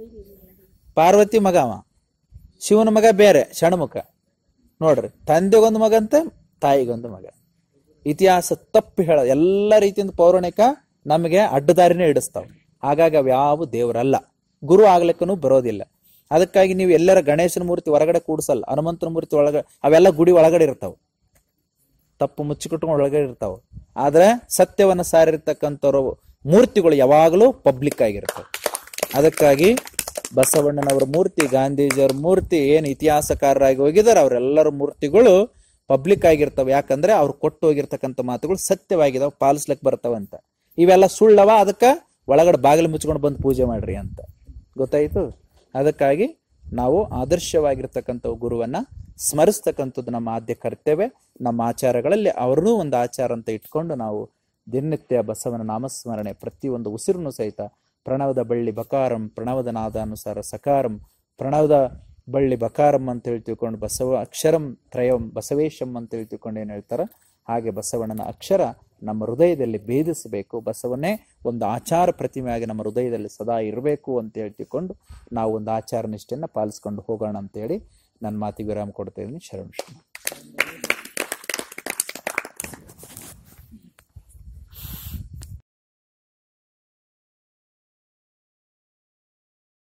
ಪಾರ್ವತಿ ಮಗ ಅವ ಶಿವನ ಮಗ ಬೇರೆ ಷಣ್ಮುಖ ನೋಡ್ರಿ ತಂದೆಗೊಂದು ಮಗ ಅಂತ ತಾಯಿಗೊಂದು ಮಗ ಇತಿಹಾಸ ತಪ್ಪು ಹೇಳ ಎಲ್ಲ ರೀತಿಯಿಂದ ಪೌರಾಣಿಕ ನಮಗೆ ಅಡ್ಡದಾರಿನೇ ಇಡಿಸ್ತಾವ ಹಾಗಾಗಿ ಅವ್ಯಾವು ದೇವರಲ್ಲ ಗುರು ಆಗ್ಲಿಕ್ಕೂ ಬರೋದಿಲ್ಲ ಅದಕ್ಕಾಗಿ ನೀವು ಎಲ್ಲರ ಗಣೇಶನ ಮೂರ್ತಿ ಹೊರಗಡೆ ಕೂಡ್ಸಲ್ಲ ಹನುಮಂತನ ಮೂರ್ತಿ ಒಳಗಡೆ ಅವೆಲ್ಲ ಗುಡಿ ಒಳಗಡೆ ಇರ್ತಾವ ತಪ್ಪು ಮುಚ್ಚಿಕೊಟ್ಕೊಂಡು ಒಳಗಡೆ ಇರ್ತಾವ ಆದ್ರೆ ಸತ್ಯವನ್ನ ಸಾರಿರ್ತಕ್ಕಂಥವ್ರು ಮೂರ್ತಿಗಳು ಯಾವಾಗಲೂ ಪಬ್ಲಿಕ್ ಆಗಿರ್ತವೆ ಅದಕ್ಕಾಗಿ ಬಸವಣ್ಣನವರ ಮೂರ್ತಿ ಗಾಂಧೀಜಿಯವರ ಮೂರ್ತಿ ಏನು ಇತಿಹಾಸಕಾರರಾಗಿ ಹೋಗಿದ್ದಾರೆ ಅವರೆಲ್ಲರ ಮೂರ್ತಿಗಳು ಪಬ್ಲಿಕ್ ಆಗಿರ್ತವೆ ಯಾಕಂದ್ರೆ ಅವ್ರು ಕೊಟ್ಟು ಹೋಗಿರ್ತಕ್ಕಂಥ ಮಾತುಗಳು ಸತ್ಯವಾಗಿದಾವ ಪಾಲಿಸ್ಲಿಕ್ಕೆ ಬರ್ತಾವಂತ ಇವೆಲ್ಲ ಸುಳ್ಳವ ಅದಕ್ಕೆ ಒಳಗಡೆ ಬಾಗಿಲು ಮುಚ್ಕೊಂಡು ಬಂದು ಪೂಜೆ ಮಾಡ್ರಿ ಅಂತ ಗೊತ್ತಾಯ್ತು ಅದಕ್ಕಾಗಿ ನಾವು ಆದರ್ಶವಾಗಿರ್ತಕ್ಕಂಥ ಗುರುವನ್ನ ಸ್ಮರಿಸ್ತಕ್ಕಂಥದ್ದು ನಮ್ಮ ಆದ್ಯ ಕರ್ತವ್ಯ ನಮ್ಮ ಆಚಾರಗಳಲ್ಲಿ ಅವ್ರನ್ನೂ ಒಂದು ಆಚಾರ ಅಂತ ಇಟ್ಕೊಂಡು ನಾವು ದಿನನಿತ್ಯ ಬಸವನ ನಾಮಸ್ಮರಣೆ ಪ್ರತಿಯೊಂದು ಉಸಿರನ್ನು ಸಹಿತ ಪ್ರಣವದ ಬಳ್ಳಿ ಬಕಾರಂ ಪ್ರಣವದ ನಾದಾನುಸಾರ ಸಕಾರಂ ಪ್ರಣವದ ಬಳ್ಳಿ ಬಕಾರಂ ಅಂತ ಹೇಳಿ ತಿಳ್ಕೊಂಡು ಬಸವ ಅಕ್ಷರಂ ತ್ರಯಂ ಬಸವೇಶಂ ಅಂತ ಹೇಳಿ ತಿಳ್ಕೊಂಡು ಏನ್ ಹೇಳ್ತಾರ ಹಾಗೆ ಬಸವಣ್ಣನ ಅಕ್ಷರ ನಮ್ಮ ಹೃದಯದಲ್ಲಿ ಭೇದಿಸಬೇಕು ಬಸವನ್ನೇ ಒಂದು ಆಚಾರ ಪ್ರತಿಮೆಯಾಗಿ ನಮ್ಮ ಹೃದಯದಲ್ಲಿ ಸದಾ ಇರಬೇಕು ಅಂತ ಹೇಳಿ ತಿಳ್ಕೊಂಡು ನಾವು ಒಂದು ಆಚಾರ ನಿಷ್ಠೆಯನ್ನ ಪಾಲಿಸ್ಕೊಂಡು ಹೋಗೋಣ ಅಂತ ಹೇಳಿ ನನ್ನ ಮಾತಿಗೆ ವಿರಾಮ ಕೊಡ್ತಾ ಇದ್ದೀನಿ ಶರಣ ಶರಣ